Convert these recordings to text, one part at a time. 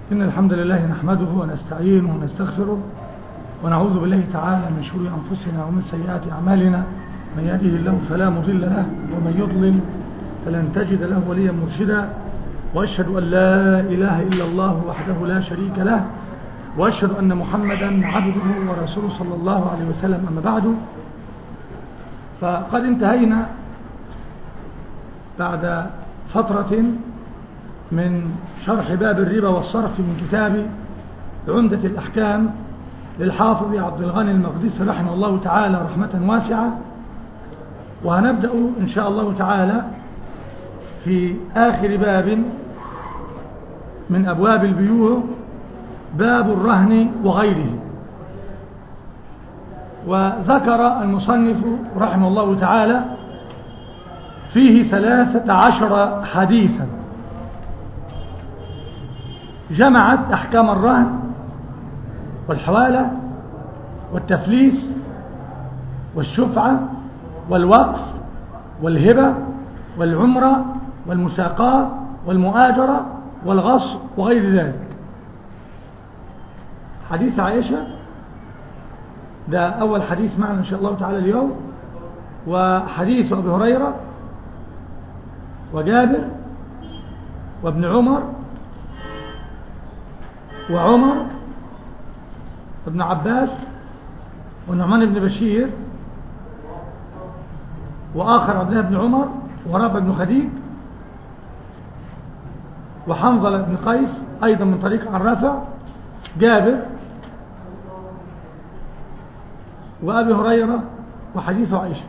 إن الحمد لله نحمده ونستعينه ونستغفره ونعوذ بالله تعالى من شرور أنفسنا ومن سيئات أعمالنا من يهده الله فلا مضل له ومن يضلل فلن تجد له وليا مرشدا وأشهد أن لا إله إلا الله وحده لا شريك له وأشهد أن محمدا عبده ورسوله صلى الله عليه وسلم أما بعد فقد انتهينا بعد فترة من شرح باب الربا والصرف من كتاب عمدة الأحكام للحافظ عبد الغني المقدسي رحمه الله تعالى رحمة واسعة وهنبدأ إن شاء الله تعالى في آخر باب من أبواب البيوع باب الرهن وغيره وذكر المصنف رحمه الله تعالى فيه ثلاثة عشر حديثا جمعت أحكام الرهن والحوالة والتفليس والشفعة والوقف والهبة والعمرة والمساقاة والمؤاجرة والغصب وغير ذلك حديث عائشة ده أول حديث معنا إن شاء الله تعالى اليوم وحديث أبي هريرة وجابر وابن عمر وعمر وابن عباس ونعمان بن بشير وآخر عبد الله بن عمر ورافع بن خديج وحنظلة بن قيس أيضا من طريق الرافع جابر وأبي هريرة وحديث عائشة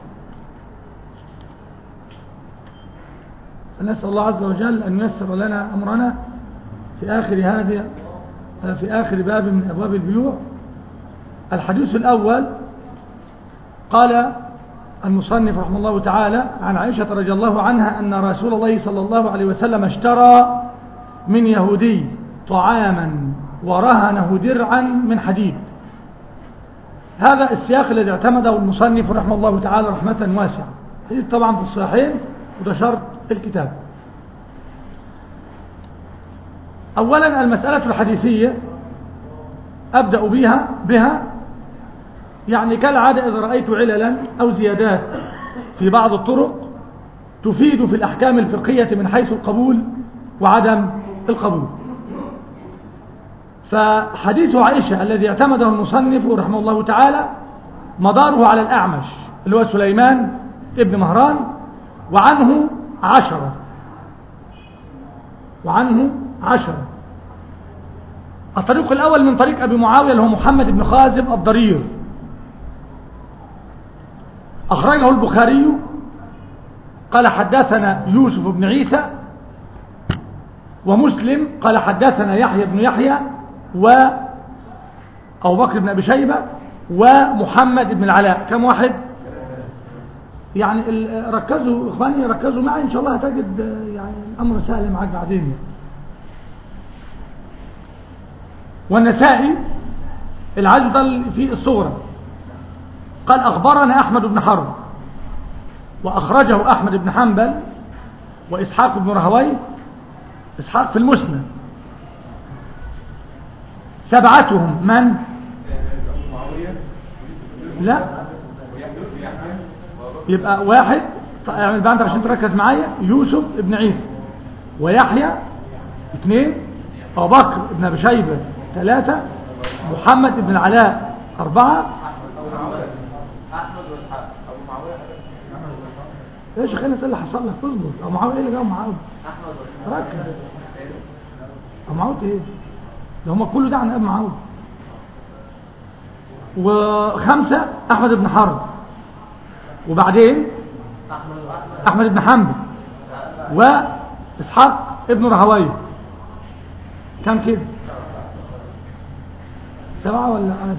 فنسأل الله عز وجل أن ييسر لنا أمرنا في آخر هذه في آخر باب من أبواب البيوع الحديث الأول قال المصنف رحمه الله تعالى عن عائشة رضي الله عنها أن رسول الله صلى الله عليه وسلم اشترى من يهودي طعاما ورهنه درعا من حديد هذا السياق الذي اعتمده المصنف رحمه الله تعالى رحمة واسعة حديث طبعا في الصحيحين وده شرط الكتاب أولا المسألة الحديثية أبدأ بها بها يعني كالعادة إذا رأيت عللا أو زيادات في بعض الطرق تفيد في الأحكام الفقهية من حيث القبول وعدم القبول فحديث عائشة الذي اعتمده المصنف رحمه الله تعالى مداره على الأعمش اللي هو سليمان ابن مهران وعنه عشرة وعنه عشرة الطريق الأول من طريق أبي معاوية اللي هو محمد بن خازم الضرير أخرجه البخاري قال حدثنا يوسف بن عيسى ومسلم قال حدثنا يحيى بن يحيى و أبو بكر بن أبي شيبة ومحمد بن العلاء كم واحد يعني ركزوا إخواني ركزوا معي إن شاء الله هتجد يعني الأمر سهل معك بعدين والنسائي العجل ضل في الصورة قال أخبرنا أحمد بن حرب وأخرجه أحمد بن حنبل وإسحاق بن رهوي إسحاق في المسند سبعتهم من لا يبقى واحد يعني بعد عشان تركز معايا يوسف ابن عيسى ويحيى اثنين أبو بكر ابن أبي شيبة ثلاثة محمد ابن العلاء أربعة أحمد وإسحاق أبو معاوية يا شيخ أنا اللي حصل لك اصبر أبو معاوية إيه اللي جاوا معاوية أحمد وإسحاق ركز أبو معاوية إيه ده هم كله ده عن أبو معاوية وخمسة أحمد بن حرب وبعدين أحمد أحمد بن حنبل وإسحاق ابن رهويه كم كده سبعة ولا عدد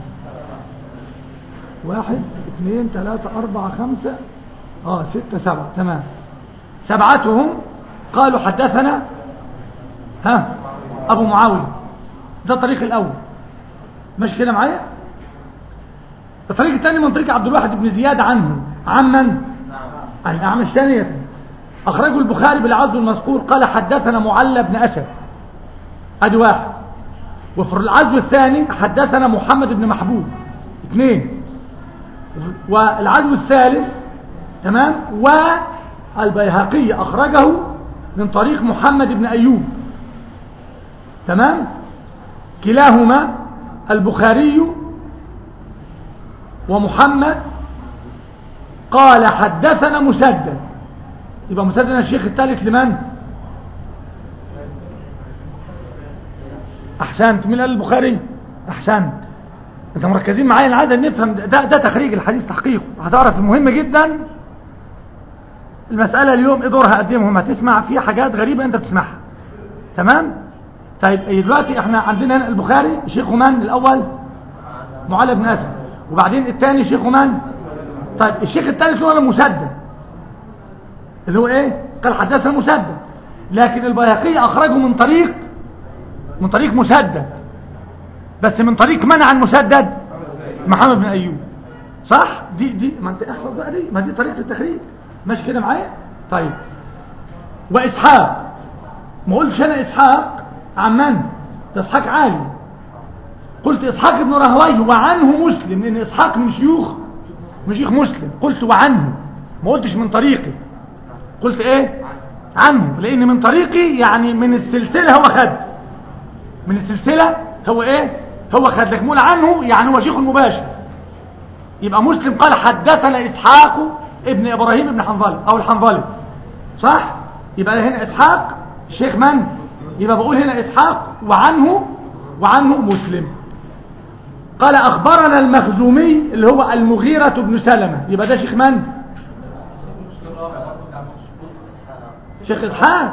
واحد اثنين ثلاثة أربعة خمسة اه ستة سبعة تمام سبعتهم قالوا حدثنا ها أبو معاوية ده الطريق الأول مش كده معايا الطريق الثاني من طريق عبد الواحد بن زياد عنه عمن عن الأعمش ثانية أخرجه البخاري بالعز المذكور قال حدثنا معلى بن أسد أدي واحد وفي العزو الثاني حدثنا محمد بن محبوب اثنين والعزو الثالث تمام والبيهقي أخرجه من طريق محمد بن أيوب تمام كلاهما البخاري ومحمد قال حدثنا مسدد يبقى مسدد الشيخ الثالث لمن احسنت من قال البخاري احسنت انت مركزين معايا انا عايز نفهم ده, ده تخريج الحديث تحقيقه هتعرف المهم جدا المسألة اليوم ايه دورها قدمهم هتسمع فيها حاجات غريبة انت بتسمعها تمام طيب دلوقتي احنا عندنا هنا البخاري شيخ من الاول معاذ بن اسد وبعدين الثاني شيخ من طيب الشيخ الثالث هو المسدد اللي هو ايه قال حدثنا مسدد لكن البيهقي اخرجه من طريق من طريق مسدد بس من طريق منع المسدد محمد بن ايوب صح دي دي ما انت احفظ بقى دي ما دي طريقه التخريج ماشي كده معايا طيب واسحاق ما قلتش انا اسحاق عن من ده اسحاق عالي قلت اسحاق بن راهويه وعنه مسلم لان اسحاق من شيوخ من شيوخ مسلم قلت وعنه ما قلتش من طريقي قلت ايه عنه لان من طريقي يعني من السلسله هو خد من السلسله هو ايه هو خد لك مول عنه يعني هو شيخ مباشر يبقى مسلم قال حدثنا اسحاق ابن ابراهيم ابن حنظله او الحنظلي صح يبقى هنا اسحاق شيخ من يبقى بقول هنا اسحاق وعنه وعنه مسلم قال اخبرنا المخزومي اللي هو المغيرة بن سلمة يبقى ده شيخ من شيخ اسحاق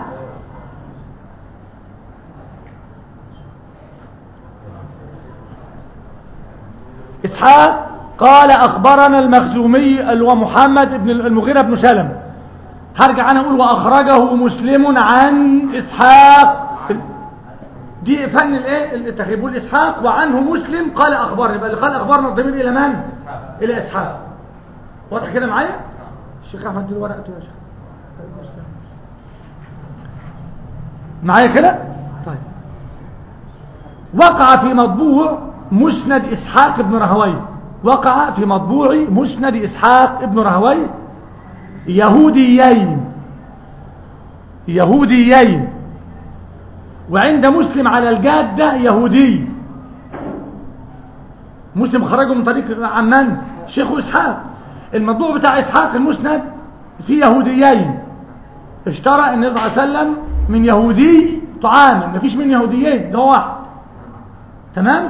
اسحاق قال اخبرنا المخزومي اللي هو محمد بن المغيرة بن سلمة هرجع انا اقول واخرجه مسلم عن اسحاق دي فن الايه التخريب بيقول اسحاق وعنه مسلم قال اخبرني يبقى اللي قال اخبرنا الضمير الى من الى اسحاق واضح كده معايا الشيخ احمد دي ورقته يا شيخ معايا كده طيب وقع في مطبوع مسند اسحاق بن رهوي وقع في مطبوع مسند اسحاق بن رهوي يهوديين يهوديين وعند مسلم على الجادة يهودي مسلم خرجه من طريق عمان شيخ إسحاق الموضوع بتاع إسحاق المسند في يهوديين اشترى النبي صلى الله عليه وسلم من يهودي طعاما مفيش من يهوديين ده واحد تمام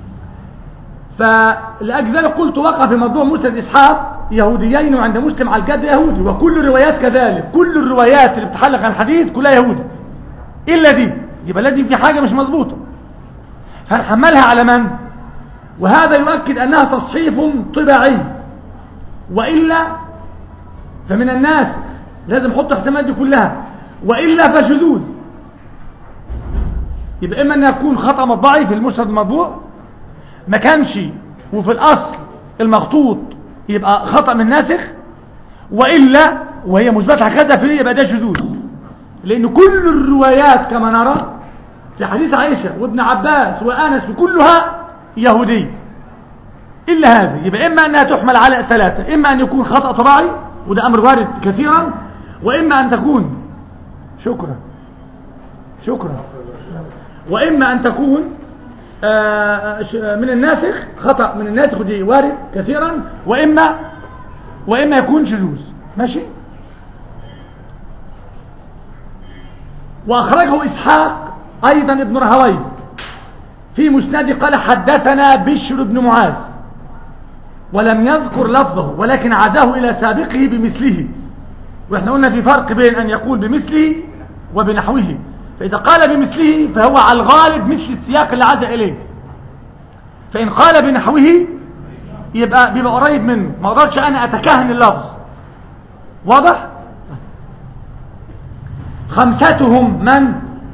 فلأجل ذلك قلت وقع في موضوع مسند إسحاق يهوديين وعند مسلم على الجد يهودي وكل الروايات كذلك كل الروايات اللي بتحلق عن الحديث كلها يهودي إلا دي يبقى لازم في حاجة مش مظبوطة فنحملها على من وهذا يؤكد أنها تصحيف طباعي وإلا فمن الناس لازم نحط احتمال دي كلها وإلا فشذوذ يبقى إما أن يكون خطأ مطبعي في المسند المطبوع ما كانش وفي الأصل المخطوط يبقى خطأ من ناسخ وإلا وهي مثبتة كذا فيه يبقى ده شذوذ لأن كل الروايات كما نرى في حديث عائشة وابن عباس وأنس كلها يهودي إلا هذه يبقى إما أنها تحمل على ثلاثة إما أن يكون خطأ طبيعي وده أمر وارد كثيرا وإما أن تكون شكرا شكرا وإما أن تكون من الناسخ خطأ من الناسخ ودي وارد كثيرا وإما وإما يكون شذوذ ماشي وأخرجه إسحاق أيضا ابن رهوي في مسند قال حدثنا بشر بن معاذ ولم يذكر لفظه ولكن عزاه إلى سابقه بمثله وإحنا قلنا في فرق بين أن يقول بمثله وبنحوه فإذا قال بمثله فهو على الغالب مثل السياق اللي عزى إليه فإن قال بنحوه يبقى بيبقى قريب منه ما اقدرش أنا أتكهن اللفظ واضح خمستهم من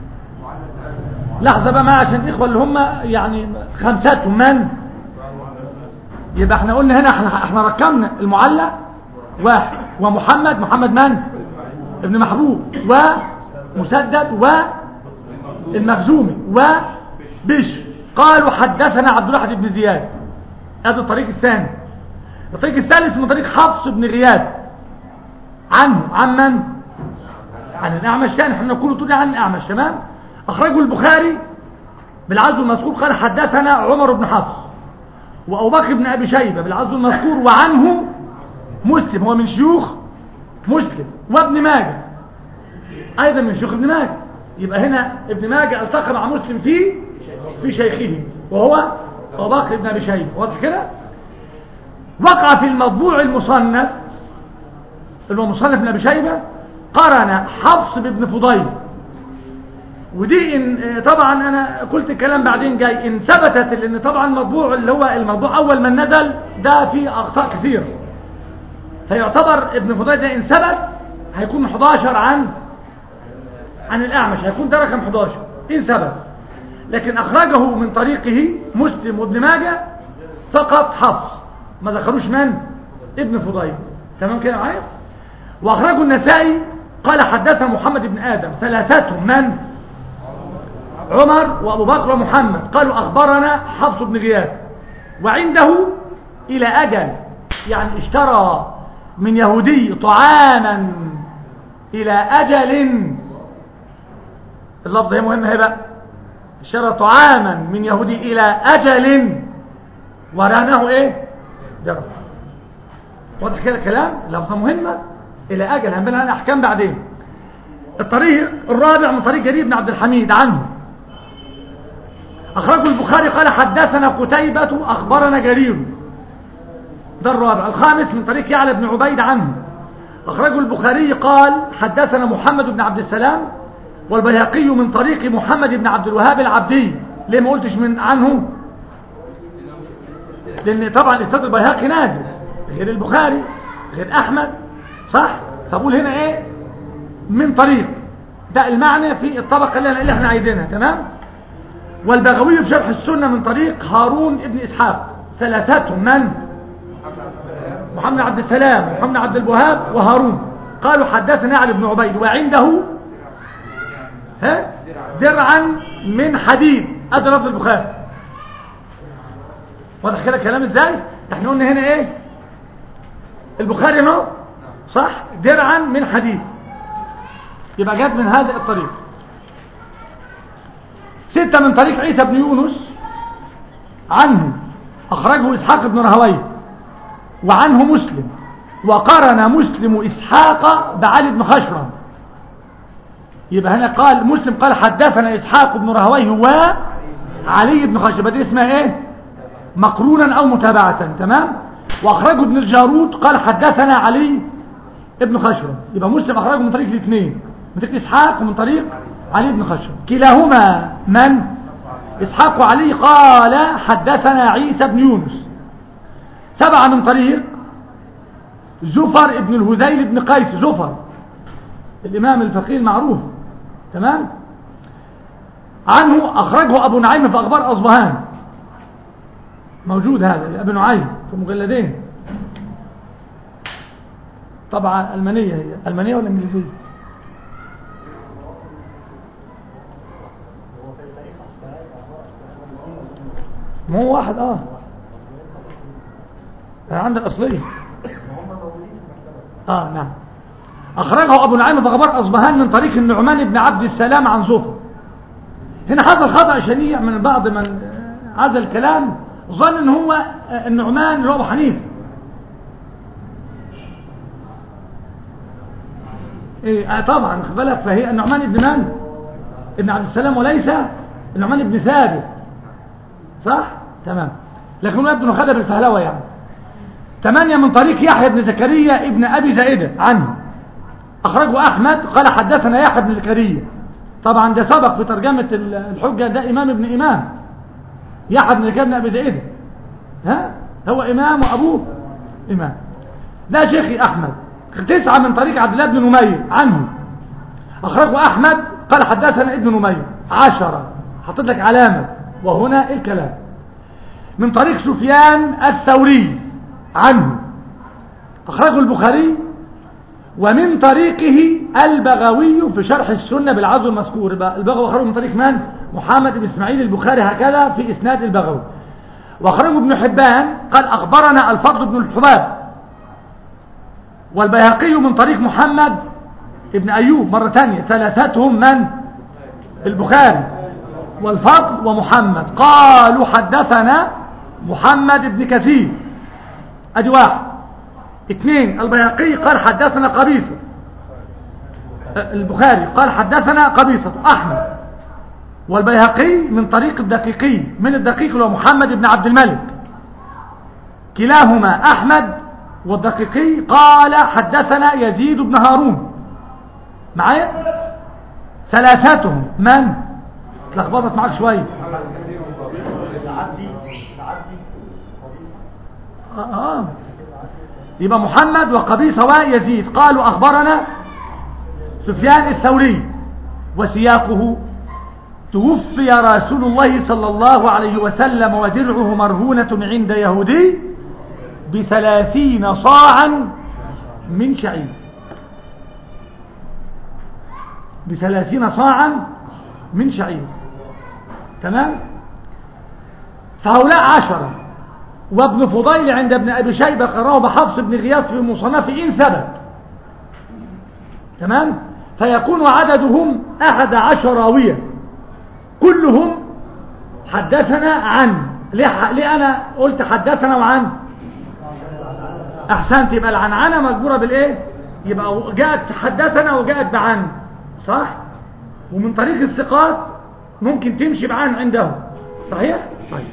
لحظة بقى معايا عشان الإخوة اللي هم يعني خمستهم من يبقى احنا قلنا هنا احنا, احنا ركبنا المعلق واحد ومحمد محمد من ابن محبوب ومسدد والمخزومي وبش قالوا حدثنا عبد الواحد بن زياد هذا الطريق الثاني الطريق الثالث من طريق حفص بن غياث عنه عن من عن الأعمش ثاني احنا كله طول عن الأعمش تمام أخرجه البخاري بالعزو المذكور قال حدثنا عمر بن حفص وأبو بكر بن أبي شيبة بالعزو المذكور وعنه مسلم هو من شيوخ مسلم وابن ماجه أيضا من شيوخ ابن ماجه يبقى هنا ابن ماجه التقى مع مسلم في في شيخه وهو أبو بكر بن أبي شيبة واضح كده وقع في المطبوع المصنف اللي هو مصنف بن أبي شيبة قرن حفص بن فضيل ودي إن طبعا انا قلت الكلام بعدين جاي ان ثبتت لان طبعا المطبوع اللي هو الموضوع اول ما نزل ده فيه اخطاء كثيره فيعتبر ابن فضيل ده ان ثبت هيكون 11 عن عن الاعمش هيكون ده رقم 11 ان ثبت لكن اخرجه من طريقه مسلم وابن ماجه فقط حفص ما ذكروش من ابن فضيل تمام كده معايا واخرجه النسائي قال حدثنا محمد بن ادم ثلاثتهم من عمر وابو بكر ومحمد قالوا اخبرنا حفص بن غياث وعنده الى اجل يعني اشترى من يهودي طعاما الى اجل اللفظ هي مهمه هي بقى اشترى طعاما من يهودي الى اجل ورهنه ايه درهم واضح كده الكلام لفظه مهمه الى اجل هنبين عنها احكام بعدين الطريق الرابع من طريق جرير بن عبد الحميد عنه أخرجه البخاري قال حدثنا قتيبة أخبرنا جرير ده الرابع الخامس من طريق يعلى بن عبيد عنه أخرجه البخاري قال حدثنا محمد بن عبد السلام والبيهقي من طريق محمد بن عبد الوهاب العبدي ليه ما قلتش من عنه لأن طبعا استاذ البيهقي نازل غير البخاري غير أحمد صح فأقول هنا إيه من طريق ده المعنى في الطبقة اللي احنا عايزينها تمام والبغوي في شرح السنة من طريق هارون ابن إسحاق ثلاثتهم من محمد عبد السلام محمد عبد الوهاب وهارون قالوا حدثنا علي بن عبيد وعنده ها درعا من حديد هذا لفظ البخاري واضح كده الكلام ازاي احنا قلنا هنا ايه البخاري اهو صح درعا من حديد يبقى جت من هذا الطريق ستة من طريق عيسى بن يونس عنه أخرجه إسحاق بن رهويه وعنه مسلم وقرن مسلم إسحاق بعلي بن خشرم يبقى هنا قال مسلم قال حدثنا إسحاق بن رهويه وعلي بن خشرم دي اسمها ايه مقرونا أو متابعة تمام وأخرجه ابن الجارود قال حدثنا علي ابن خشرم يبقى مسلم أخرجه من طريق الاثنين من طريق إسحاق ومن طريق علي بن خشرم كلاهما من إسحاق وعلي قال حدثنا عيسى بن يونس سبعة من طريق زفر ابن الهذيل بن قيس زفر الإمام الفقيه المعروف تمام عنه أخرجه أبو نعيم في أخبار أصبهان موجود هذا أبو نعيم في مجلدين طبعا ألمانية هي ألمانية ولا إنجليزية ما هو واحد اه عند الأصلية اه نعم أخرجه أبو نعيم في أخبار أصبهان من طريق النعمان بن عبد السلام عن زفر هنا حصل خطأ شنيع من بعض من هذا الكلام ظن ان هو النعمان اللي هو ابو حنيفه ايه آه طبعا خد بالك فهي النعمان ابن من ابن عبد السلام وليس النعمان ابن ثابت صح تمام لكن هو ابن خدب الفهلوي يعني ثمانية من طريق يحيى بن زكريا ابن ابي زائدة عنه اخرجه احمد قال حدثنا يحيى بن زكريا طبعا ده سبق في ترجمة الحجة ده امام ابن امام يحيى بن زكريا بن ابي زائدة ها هو امام وابوه امام ده شيخي احمد تسعة من طريق عبد الله بن نمير عنه اخرجه احمد قال حدثنا ابن نمير عشرة حطيت لك علامة وهنا الكلام من طريق سفيان الثوري عنه اخرجه البخاري ومن طريقه البغوي في شرح السنة بالعزو المذكور البغوي اخرجه من طريق من محمد بن اسماعيل البخاري هكذا في اسناد البغوي واخرجه ابن حبان قال اخبرنا الفضل بن الحباب والبيهقي من طريق محمد ابن ايوب مرة ثانية ثلاثتهم من البخاري والفضل ومحمد قالوا حدثنا محمد بن كثير ادي واحد اثنين البيهقي قال حدثنا قبيصة البخاري قال حدثنا قبيصة احمد والبيهقي من طريق الدقيقي من الدقيق اللي هو محمد بن عبد الملك كلاهما احمد والدقيقي قال حدثنا يزيد بن هارون معايا ثلاثتهم من اتلخبطت معاك شويه آه آه. يبقى محمد وقبيصة ويزيد قالوا أخبرنا سفيان الثوري وسياقه توفي رسول الله صلى الله عليه وسلم ودرعه مرهونة عند يهودي بثلاثين صاعا من شعير بثلاثين صاعا من شعير تمام فهؤلاء عشرة وابن فضيل عند ابن أبي شيبة قرأه بحفص بن غياث في مصنف إن ثبت تمام فيكون عددهم أحد عشر راوية كلهم حدثنا عن ليه, ليه أنا قلت حدثنا وعن أحسنت يبقى العنعنة مجبورة بالإيه يبقى جاءت حدثنا وجاءت بعن صح ومن طريق الثقات ممكن تمشي بعن عنده صحيح طيب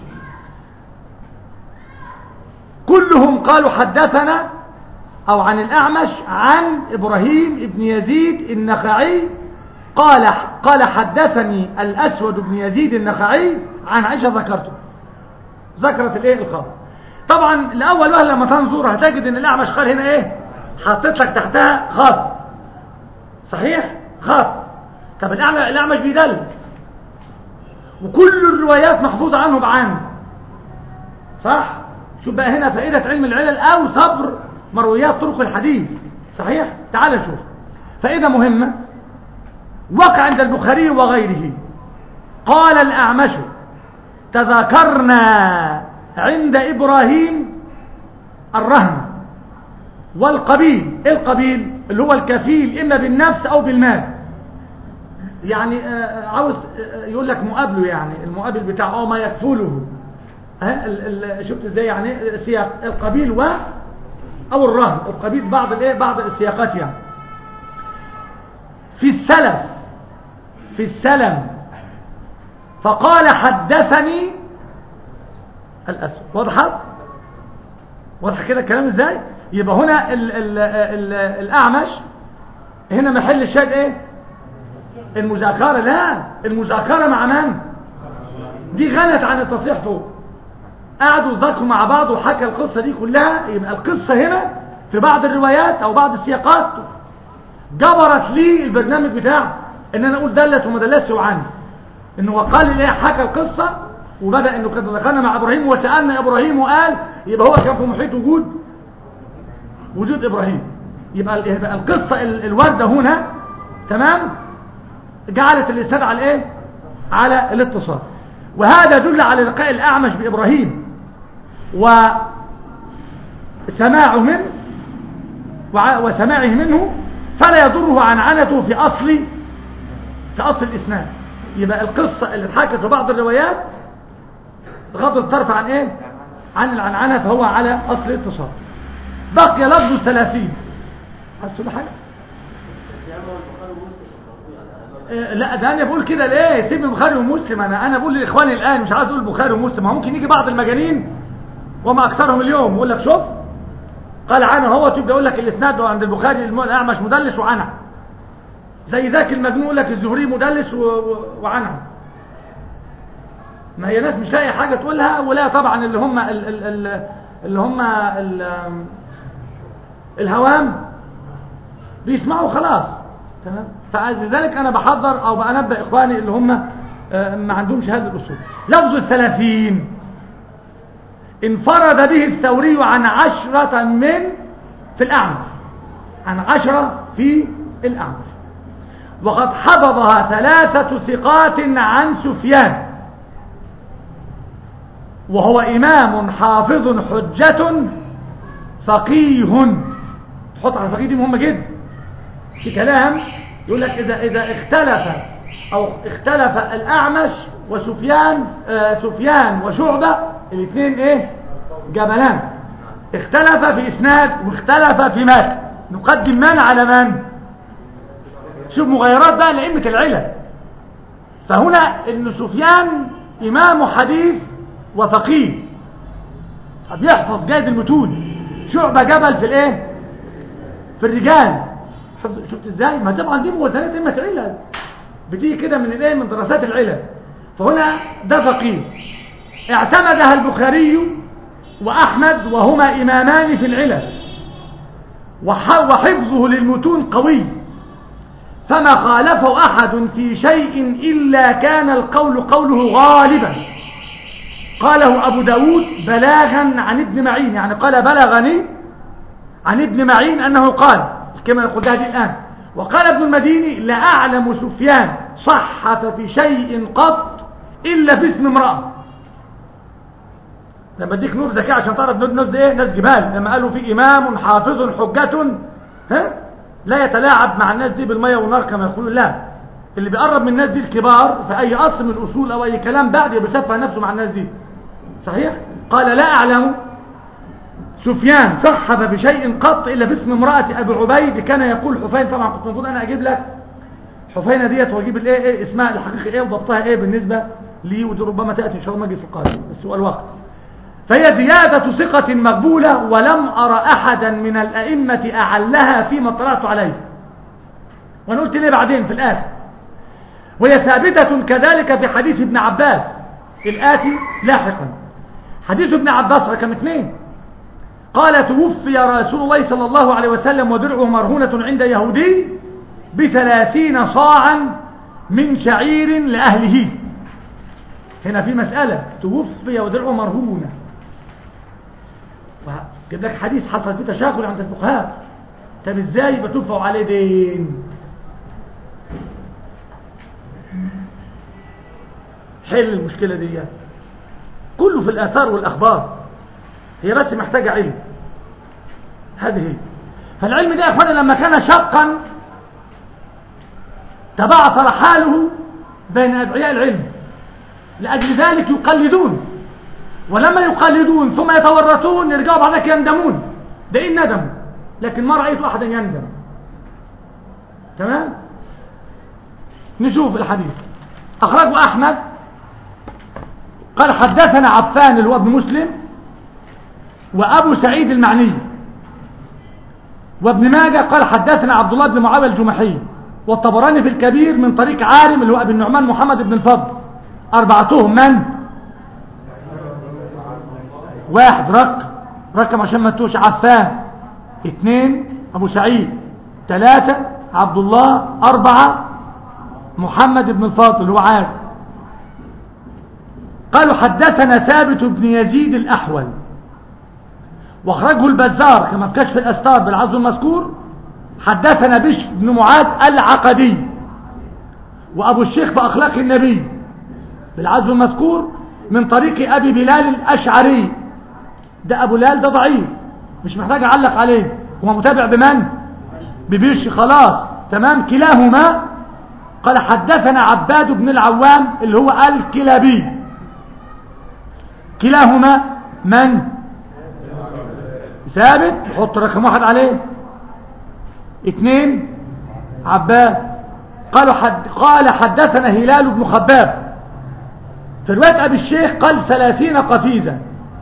كلهم قالوا حدثنا او عن الاعمش عن ابراهيم ابن يزيد النخعي قال قال حدثني الاسود بن يزيد النخعي عن عائشه ذكرته ذكرت الايه الخبر طبعا الاول وهله لما تنظر هتجد ان الاعمش قال هنا ايه حطيت لك تحتها خط صحيح خط طب الاعمش بيدل وكل الروايات محفوظه عنه بعن صح شوف بقى هنا فائدة علم العلل أو صبر مرويات طرق الحديث صحيح تعال نشوف فائدة مهمة وقع عند البخاري وغيره قال الأعمش تذاكرنا عند إبراهيم الرهن والقبيل إيه القبيل اللي هو الكفيل إما بالنفس أو بالمال يعني عاوز يقول لك مقابله يعني المقابل بتاعه ما يكفله ها شفت ازاي يعني سياق القبيل و او الرهن القبيل بعض الايه بعض السياقات يعني في السلف في السلم فقال حدثني الاسود وضحت واضح كده الكلام ازاي يبقى هنا ال ال ال الاعمش هنا محل الشاهد ايه المذاكره لا المذاكره مع من دي غنت عن التصحيح فوق قعدوا ذكروا مع بعض وحكى القصة دي كلها يبقى القصة هنا في بعض الروايات او بعض السياقات جبرت لي البرنامج بتاع ان انا اقول دلت وما دلتش وعني انه وقال لي حكى القصة وبدأ انه قد ذكرنا مع ابراهيم وسألنا ابراهيم وقال يبقى هو كان في محيط وجود وجود ابراهيم يبقى, يبقى القصة الواردة هنا تمام جعلت الاسناد على الايه على الاتصال وهذا يدل على لقاء الأعمش بإبراهيم وسماعه منه وسماعه منه فلا يضره عنعنته في أصل في أصل الإسناد يبقى القصة اللي اتحكت في بعض الروايات غض الطرف عن ايه عن العنعنة فهو على أصل الاتصال بقي لفظ الثلاثين حسوا حاجة لا ده انا بقول كده ليه سيب البخاري ومسلم انا انا بقول لاخواني الان مش عايز اقول البخاري ومسلم ممكن يجي بعض المجانين وما اكثرهم اليوم يقول لك شوف قال عنه هو تبدا يقول لك الاسناد عند البخاري الاعمش مدلس وعنه زي ذاك المجنون يقول لك الزهري مدلس وعنه ما هي ناس مش لاقي حاجه تقولها ولا طبعا اللي هم ال ال ال اللي هم ال الهوام بيسمعوا خلاص تمام فلذلك انا بحضر او بنبه اخواني اللي هم ما عندهمش هذا الاصول لفظ الثلاثين انفرد به الثوري عن عشرة من في الأعمش عن عشرة في الأعمش وقد حفظها ثلاثة ثقات عن سفيان وهو إمام حافظ حجة فقيه تحط على الفقيه دي مهمة جدا في كلام يقول لك إذا, إذا اختلف أو اختلف الأعمش وسفيان آه سفيان وشعبة الاثنين إيه جبلان اختلف في إسناد واختلف في مات نقدم من على من شوف مغايرات بقى لأئمة العلل فهنا ابن سفيان إمام حديث وفقيه بيحفظ جيد المتون شعبة جبل في الايه في الرجال شفت ازاي ما طبعا دي موازنات ائمه علل بتيجي كده من الايه من دراسات العلل فهنا ده فقيه اعتمدها البخاري واحمد وهما امامان في العلل وحفظه للمتون قوي فما خالفه احد في شيء الا كان القول قوله غالبا قاله أبو داود بلاغا عن ابن معين يعني قال بلغني عن ابن معين أنه قال كما يقول هذه الآن وقال ابن المديني لا أعلم سفيان صحف في شيء قط إلا في اسم امرأة لما اديك نور ذكاء عشان تعرف ناس ايه ناس جبال لما قالوا في إمام حافظ حجة ها لا يتلاعب مع الناس دي بالمية والنار كما يقولون لا اللي بيقرب من الناس دي الكبار في أي أصل من الأصول أو أي كلام بعد بيسفه نفسه مع الناس دي صحيح قال لا أعلم سفيان صحف بشيء قط إلا باسم امرأة أبي عبيد كان يقول حفين طبعا كنت المفروض أنا أجيب لك حفينة ديت وأجيب الإيه إيه اسمها الحقيقي إيه وضبطها إيه بالنسبة لي ودي ربما تأتي إن شاء الله ما في القادم بس هو الوقت فهي زيادة ثقة مقبولة ولم أرى أحدا من الأئمة أعلها فيما اطلعت عليه وأنا قلت ليه بعدين في الآخر وهي ثابتة كذلك في حديث ابن عباس الآتي لاحقا حديث ابن عباس رقم اثنين قال توفي رسول الله صلى الله عليه وسلم ودرعه مرهونة عند يهودي بثلاثين صاعا من شعير لأهله هنا في مسألة توفي ودرعه مرهونة جيب لك حديث حصل فيه تشاغل عند الفقهاء طب ازاي بتدفعوا عليه دين حل المشكلة دي كله في الآثار والأخبار هي بس محتاجة علم هذه هي فالعلم ده يا أخوانا لما كان شقا تبعثر حاله بين أدعياء العلم لأجل ذلك يقلدون ولما يقلدون ثم يتورطون يرجعوا بعد ذلك يندمون ده إيه الندم لكن ما رأيت أحدا يندم تمام نشوف الحديث أخرجه أحمد قال حدثنا عفان اللي هو ابن مسلم وأبو سعيد المعني وابن ماجه قال حدثنا عبد الله بن معاوية الجمحي والطبراني في الكبير من طريق عارم اللي هو ابن النعمان محمد بن الفضل أربعتهم من واحد رقم رقم عشان ما تقولش عفان اثنين أبو سعيد ثلاثة عبد الله أربعة محمد بن الفضل اللي هو عارم قالوا حدثنا ثابت بن يزيد الأحول واخرجه البزار كما في كشف الأستار بالعزو المذكور حدثنا بشر بن معاذ العقدي وأبو الشيخ في أخلاق النبي بالعزو المذكور من طريق أبي بلال الأشعري ده أبو لال ده ضعيف مش محتاج أعلق عليه هو متابع بمن ببيش خلاص تمام كلاهما قال حدثنا عباد بن العوام اللي هو الكلابي كلاهما من ثابت حط رقم واحد عليه اثنين عباد قالوا حد قال حدثنا هلال بن خباب في رواية أبي الشيخ قال ثلاثين قفيزا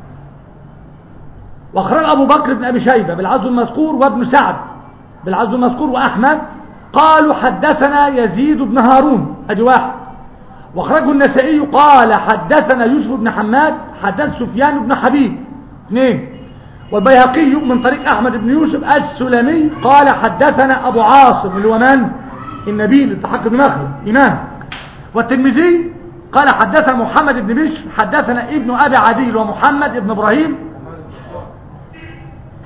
واخرج أبو بكر بن أبي شيبة بالعزو المذكور وابن سعد بالعزو المذكور وأحمد قالوا حدثنا يزيد بن هارون أدي واحد واخرجه النسائي قال حدثنا يوسف بن حماد حدث سفيان بن حبيب اثنين والبيهقي من طريق أحمد بن يوسف السلمي قال حدثنا أبو عاصم اللي هو من النبيل التحق بن مخلد إمام والترمذي قال حدثنا محمد بن بشر حدثنا ابن أبي عدي ومحمد بن إبراهيم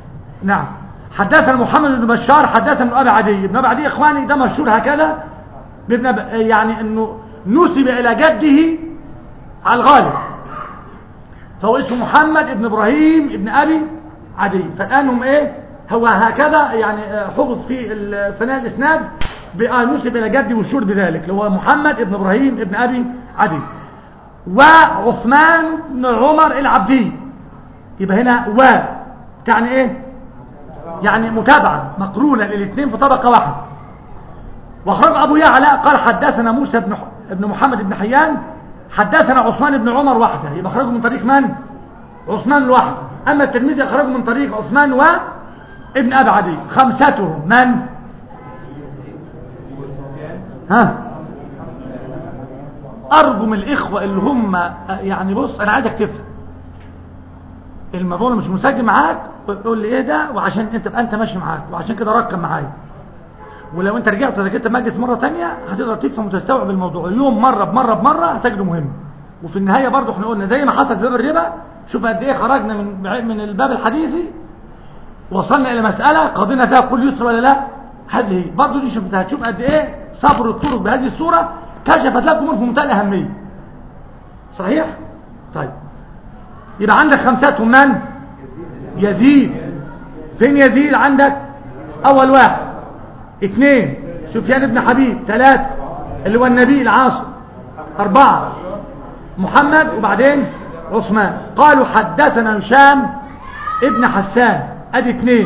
نعم حدثنا محمد بن بشار حدثنا ابن أبي عدي ابن أبي عدي إخواني ده مشهور هكذا بابن أب- يعني انه نسب الى جده على الغالب فهو اسمه محمد ابن ابراهيم ابن ابي عدي فالان هم ايه هو هكذا يعني آه، حفظ في ال- ثناء الاسناد بقى نسب الى جدي والشهور بذلك اللي هو محمد ابن ابراهيم ابن ابي عدي وعثمان بن عمر العبدي يبقى هنا و يعني ايه يعني متابعه مقرونه للاثنين في طبقه واحده واخرج ابو يعلى قال حدثنا موسى بن ابن محمد بن حيان حدثنا عثمان بن عمر وحده يبقى اخرجه من طريق من عثمان لوحده اما الترمذي اخرجه من طريق عثمان و ابن ابي عدي خمستهم من ها ارجو من الاخوه اللي هم يعني بص انا عايزك تفهم الموضوع مش مسجل معاك تقول لي ايه ده وعشان انت تبقى انت ماشي معاك وعشان كده رقم معايا ولو انت رجعت ذاكرت المجلس مره تانية هتقدر تفهم وتستوعب الموضوع يوم مره بمره بمره هتجده مهم وفي النهايه برضه احنا قلنا زي ما حصل في باب الربا شوف قد ايه خرجنا من من الباب الحديثي وصلنا الى مساله قضينا فيها كل يسر ولا لا هذه هي برضه دي شفتها هتشوف قد ايه صبر الطرق بهذه الصوره كشفت لك امور في منتهى الاهميه صحيح طيب يبقى عندك خمساتهم من يزيد فين يزيد عندك اول واحد اثنين سفيان بن حبيب ثلاثة اللي هو النبي العاصم أربعة محمد وبعدين عثمان قالوا حدثنا هشام ابن حسان ادي اثنين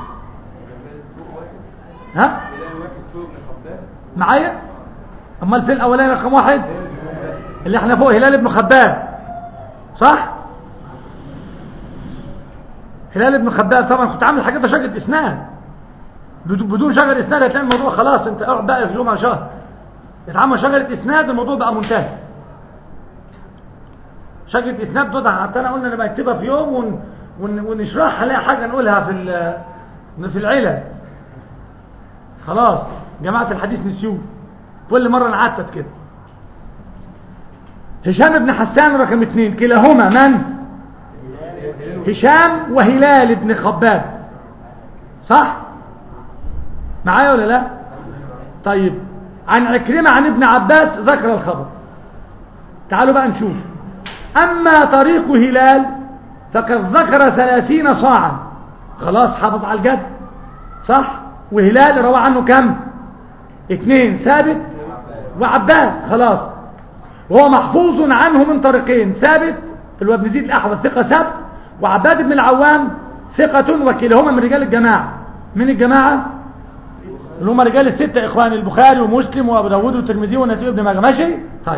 ها معايا امال فين الاولاني رقم واحد اللي احنا فوق هلال ابن خباب صح هلال ابن خباب طبعا كنت عامل حاجات شكل اسناد بدون بدون شغل اسناد هتلاقي الموضوع خلاص انت اقعد بقى في يوم على شهر اتعمل شغلة اسناد الموضوع بقى منتهي شغلة اسناد تضع حتى انا قلنا نبقى نكتبها في يوم ون... ون... ونشرحها نلاقي حاجة نقولها في ال... في العلل خلاص جماعة الحديث نسيوه كل مرة نعتت كده هشام بن حسان رقم اثنين كلاهما من هشام وهلال بن خباب صح معايا ولا لا طيب عن عكرمة عن ابن عباس ذكر الخبر تعالوا بقى نشوف أما طريق هلال فقد ذكر ثلاثين صاعا خلاص حافظ على الجد صح وهلال روى عنه كم اثنين ثابت وعباس خلاص وهو محفوظ عنه من طريقين ثابت اللي هو ابن زيد الأحوذ ثقة ثبت وعباد بن العوام ثقة وكلاهما من رجال الجماعة من الجماعة اللي هم رجال الستة إخوان البخاري ومسلم وأبو داود والترمذي والنسائي وابن ماجه ماشي طيب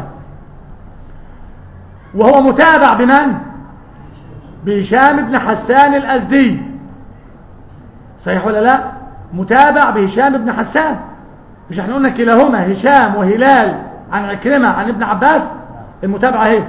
وهو متابع بمن بهشام بن حسان الأزدي صحيح ولا لا متابع بهشام بن حسان مش احنا قلنا كلاهما هشام وهلال عن عكرمة عن ابن عباس المتابعة اهي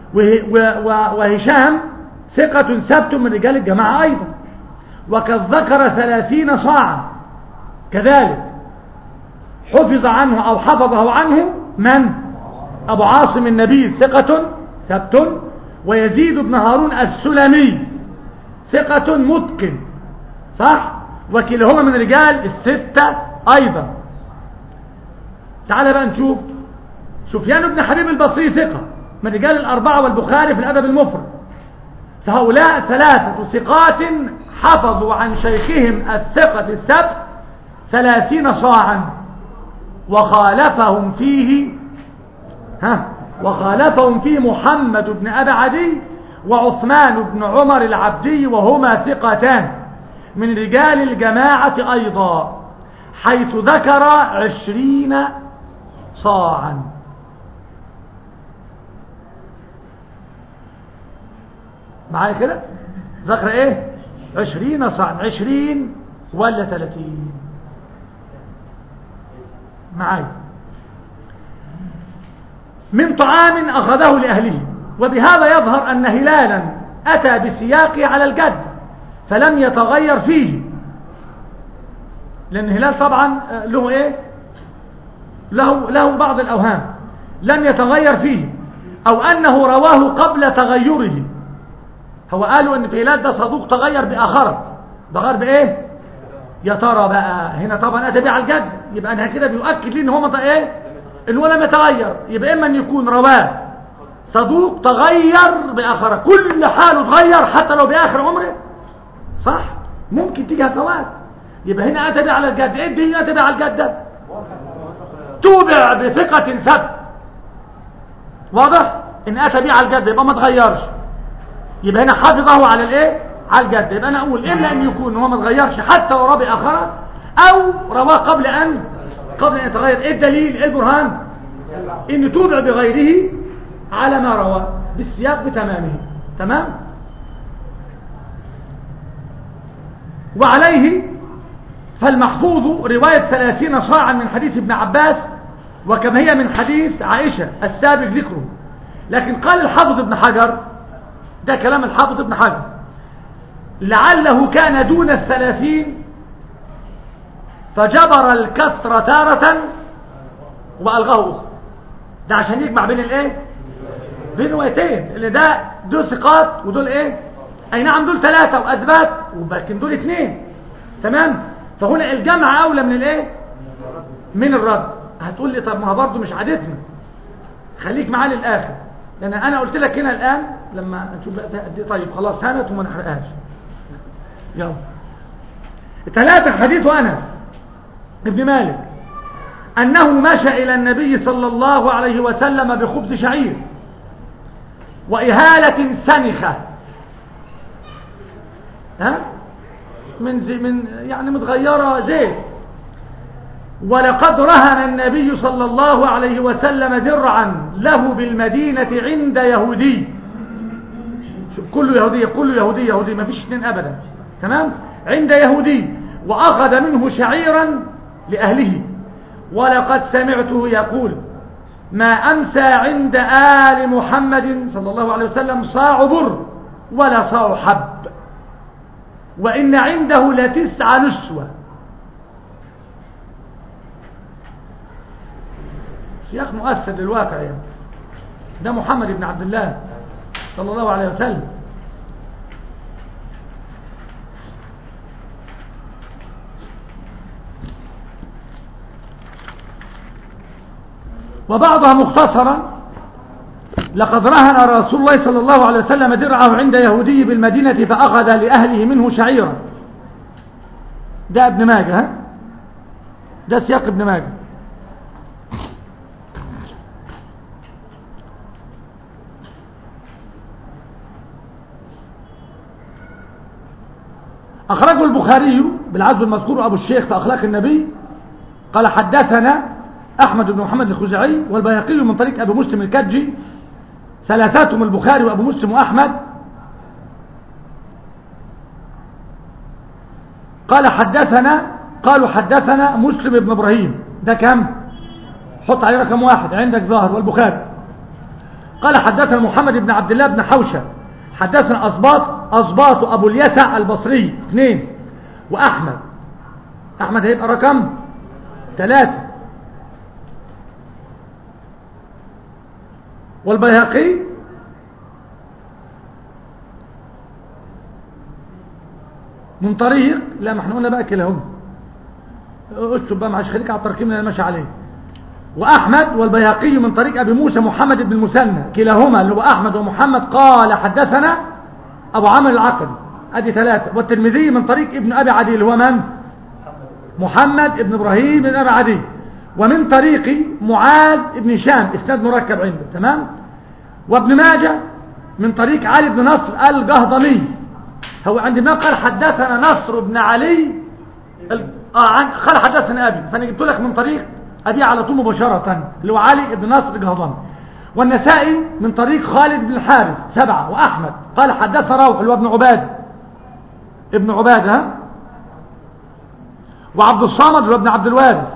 وهشام ثقة ثبت من رجال الجماعة أيضا وقد ذكر ثلاثين صاعا كذلك حفظ عنه أو حفظه عنه من أبو عاصم النبي ثقة ثبت ويزيد بن هارون السلمي ثقة متقن صح وكلاهما من رجال الستة أيضا تعال بقى نشوف سفيان بن حبيب البصري ثقة من رجال الأربعة والبخاري في الأدب المفرد فهؤلاء ثلاثة ثقات حفظوا عن شيخهم الثقة السبت ثلاثين صاعا وخالفهم فيه ها وخالفهم فيه محمد بن أبي عدي وعثمان بن عمر العبدي وهما ثقتان من رجال الجماعة أيضا حيث ذكر عشرين صاعا معايا كده ذكر ايه عشرين صاعا عشرين ولا ثلاثين معايا من طعام أخذه لأهله وبهذا يظهر أن هلالا أتى بسياقه على الجد فلم يتغير فيه لأن هلال طبعا له إيه له, له بعض الأوهام لم يتغير فيه أو أنه رواه قبل تغيره هو قالوا أن في هلال ده صدوق تغير بآخره بغير بإيه يا ترى بقى هنا طبعا أتى به على الجد يبقى أنا كده بيؤكد لي أن هو ايه إنه لم يتغير يبقى إما أن يكون رواه صدوق تغير بآخره كل حاله تغير حتى لو بآخر عمره صح ممكن تيجي هفوات يبقى هنا أتى به على الجد إيه دي أتى به على الجد توبع بثقة ثبت واضح إن أتى به على الجد يبقى ما تغيرش يبقى هنا حافظه على الايه على الجد يبقى انا اقول اما ان يكون هو ما اتغيرش حتى وراه باخره او رواه قبل ان قبل ان يتغير ايه الدليل ايه البرهان ان توبع بغيره على ما رواه بالسياق بتمامه تمام وعليه فالمحفوظ رواية ثلاثين صاعا من حديث ابن عباس وكما هي من حديث عائشة السابق ذكره لكن قال الحافظ ابن حجر ده كلام الحافظ ابن حجر لعله كان دون الثلاثين فجبر الكسر تارة وألغاه أخرى ده عشان يجمع بين الايه بين روايتين اللي ده دول ثقات ودول ايه اي نعم دول ثلاثة واثبات ولكن دول اثنين تمام فهنا الجمع اولى من الايه من الرد هتقول لي طب ما هو برضه مش عادتنا خليك معاه للاخر لان انا قلت لك هنا الان لما نشوف بقى قد إيه. طيب خلاص هانت وما نحرقهاش يلا ثلاثة حديث انس ابن مالك أنه مشى إلى النبي صلى الله عليه وسلم بخبز شعير وإهالة سنخة ها من زي من يعني متغيرة زيت ولقد رهن النبي صلى الله عليه وسلم درعا له بالمدينة عند يهودي شوف كله يهودية كله يهودي يهودي ما فيش اثنين أبدا تمام عند يهودي وأخذ منه شعيرا لأهله ولقد سمعته يقول ما أمسى عند آل محمد صلى الله عليه وسلم صاع بر ولا صاع حب وإن عنده لتسع نسوة سياق مؤثر للواقع يعني ده محمد بن عبد الله صلى الله عليه وسلم وبعضها مختصرا لقد رهن رسول الله صلى الله عليه وسلم درعه عند يهودي بالمدينة فأخذ لأهله منه شعيرا ده ابن ماجه ها؟ ده سياق ابن ماجه أخرجه البخاري بالعزب المذكور أبو الشيخ في أخلاق النبي قال حدثنا أحمد بن محمد الخزاعي والبيهقي من طريق أبو مسلم الكجي ثلاثاتهم البخاري وأبو مسلم وأحمد قال حدثنا قالوا حدثنا مسلم بن إبراهيم ده كم حط عليه رقم واحد عندك ظاهر والبخاري قال حدثنا محمد بن عبد الله بن حوشة حدثنا أصباط أصباط أبو اليسع البصري اثنين وأحمد أحمد هيبقى رقم ثلاثة والبيهقي من طريق لا ما احنا قلنا بقى كلاهما اكتب بقى معلش خليك على التركيب اللي انا ماشي عليه واحمد والبيهقي من طريق ابي موسى محمد بن المثنى كلاهما اللي هو احمد ومحمد قال حدثنا ابو عامر العقدي ادي ثلاثه والترمذي من طريق ابن ابي عدي اللي هو من محمد بن ابراهيم بن ابي عدي ومن طريق معاذ بن هشام اسناد مركب عنده تمام وابن ماجه من طريق علي بن نصر الجهضمي هو عند ما قال حدثنا نصر بن علي ال... اه عن... قال حدثنا ابي فانا جبت لك من طريق ابي على طول مباشره اللي هو علي بن نصر الجهضمي والنسائي من طريق خالد بن الحارث سبعه واحمد قال حدثنا روح اللي هو ابن عباد ابن عباد ها وعبد الصمد اللي هو ابن عبد الوارث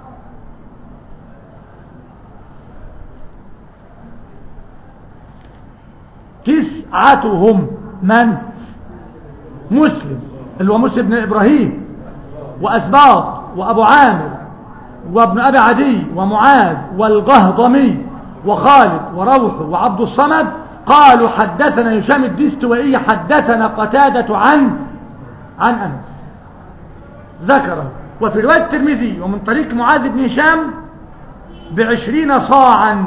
تسعتهم من مسلم اللي هو مسلم بن إبراهيم وأسباط وأبو عامر وابن أبي عدي ومعاذ والقهضمي وخالد وروح وعبد الصمد قالوا حدثنا هشام الدستوائي حدثنا قتادة عن عن أنس ذكره وفي رواية الترمذي ومن طريق معاذ بن هشام بعشرين صاعا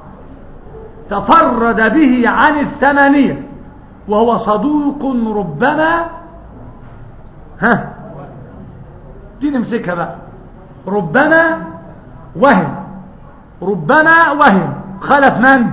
تفرد به عن الثمانية وهو صدوق ربما ها دي نمسكها بقى ربما وهم ربما وهم خلف من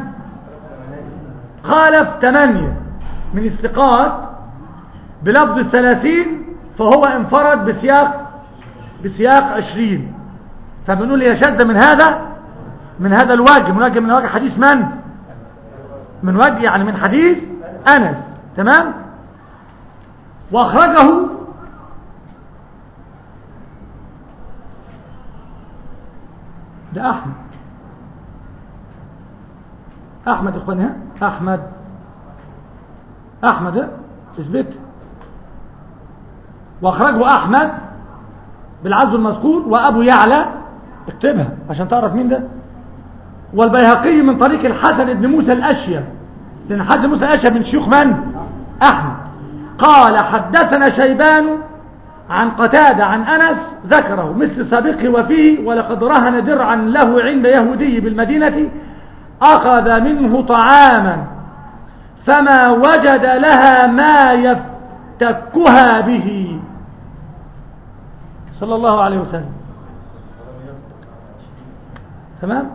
خالف ثمانية من الثقات بلفظ الثلاثين فهو انفرد بسياق بسياق عشرين فبنقول هي شاذة من هذا من هذا الوجه من وجه من وجه حديث من من وجه يعني من حديث أنس تمام وأخرجه ده أحمد أحمد إخواني ها أحمد أحمد ها؟ اثبت وأخرجه أحمد بالعز المذكور وأبو يعلى اكتبها عشان تعرف مين ده والبيهقي من طريق الحسن بن موسى الأشيب لأن حسن بن موسى الأشيب من شيوخ من؟ أحمد قال حدثنا شيبان عن قتادة عن أنس ذكره مثل سابقه وفيه ولقد رهن درعا له عند يهودي بالمدينة أخذ منه طعاما فما وجد لها ما يفتكها به صلى الله عليه وسلم تمام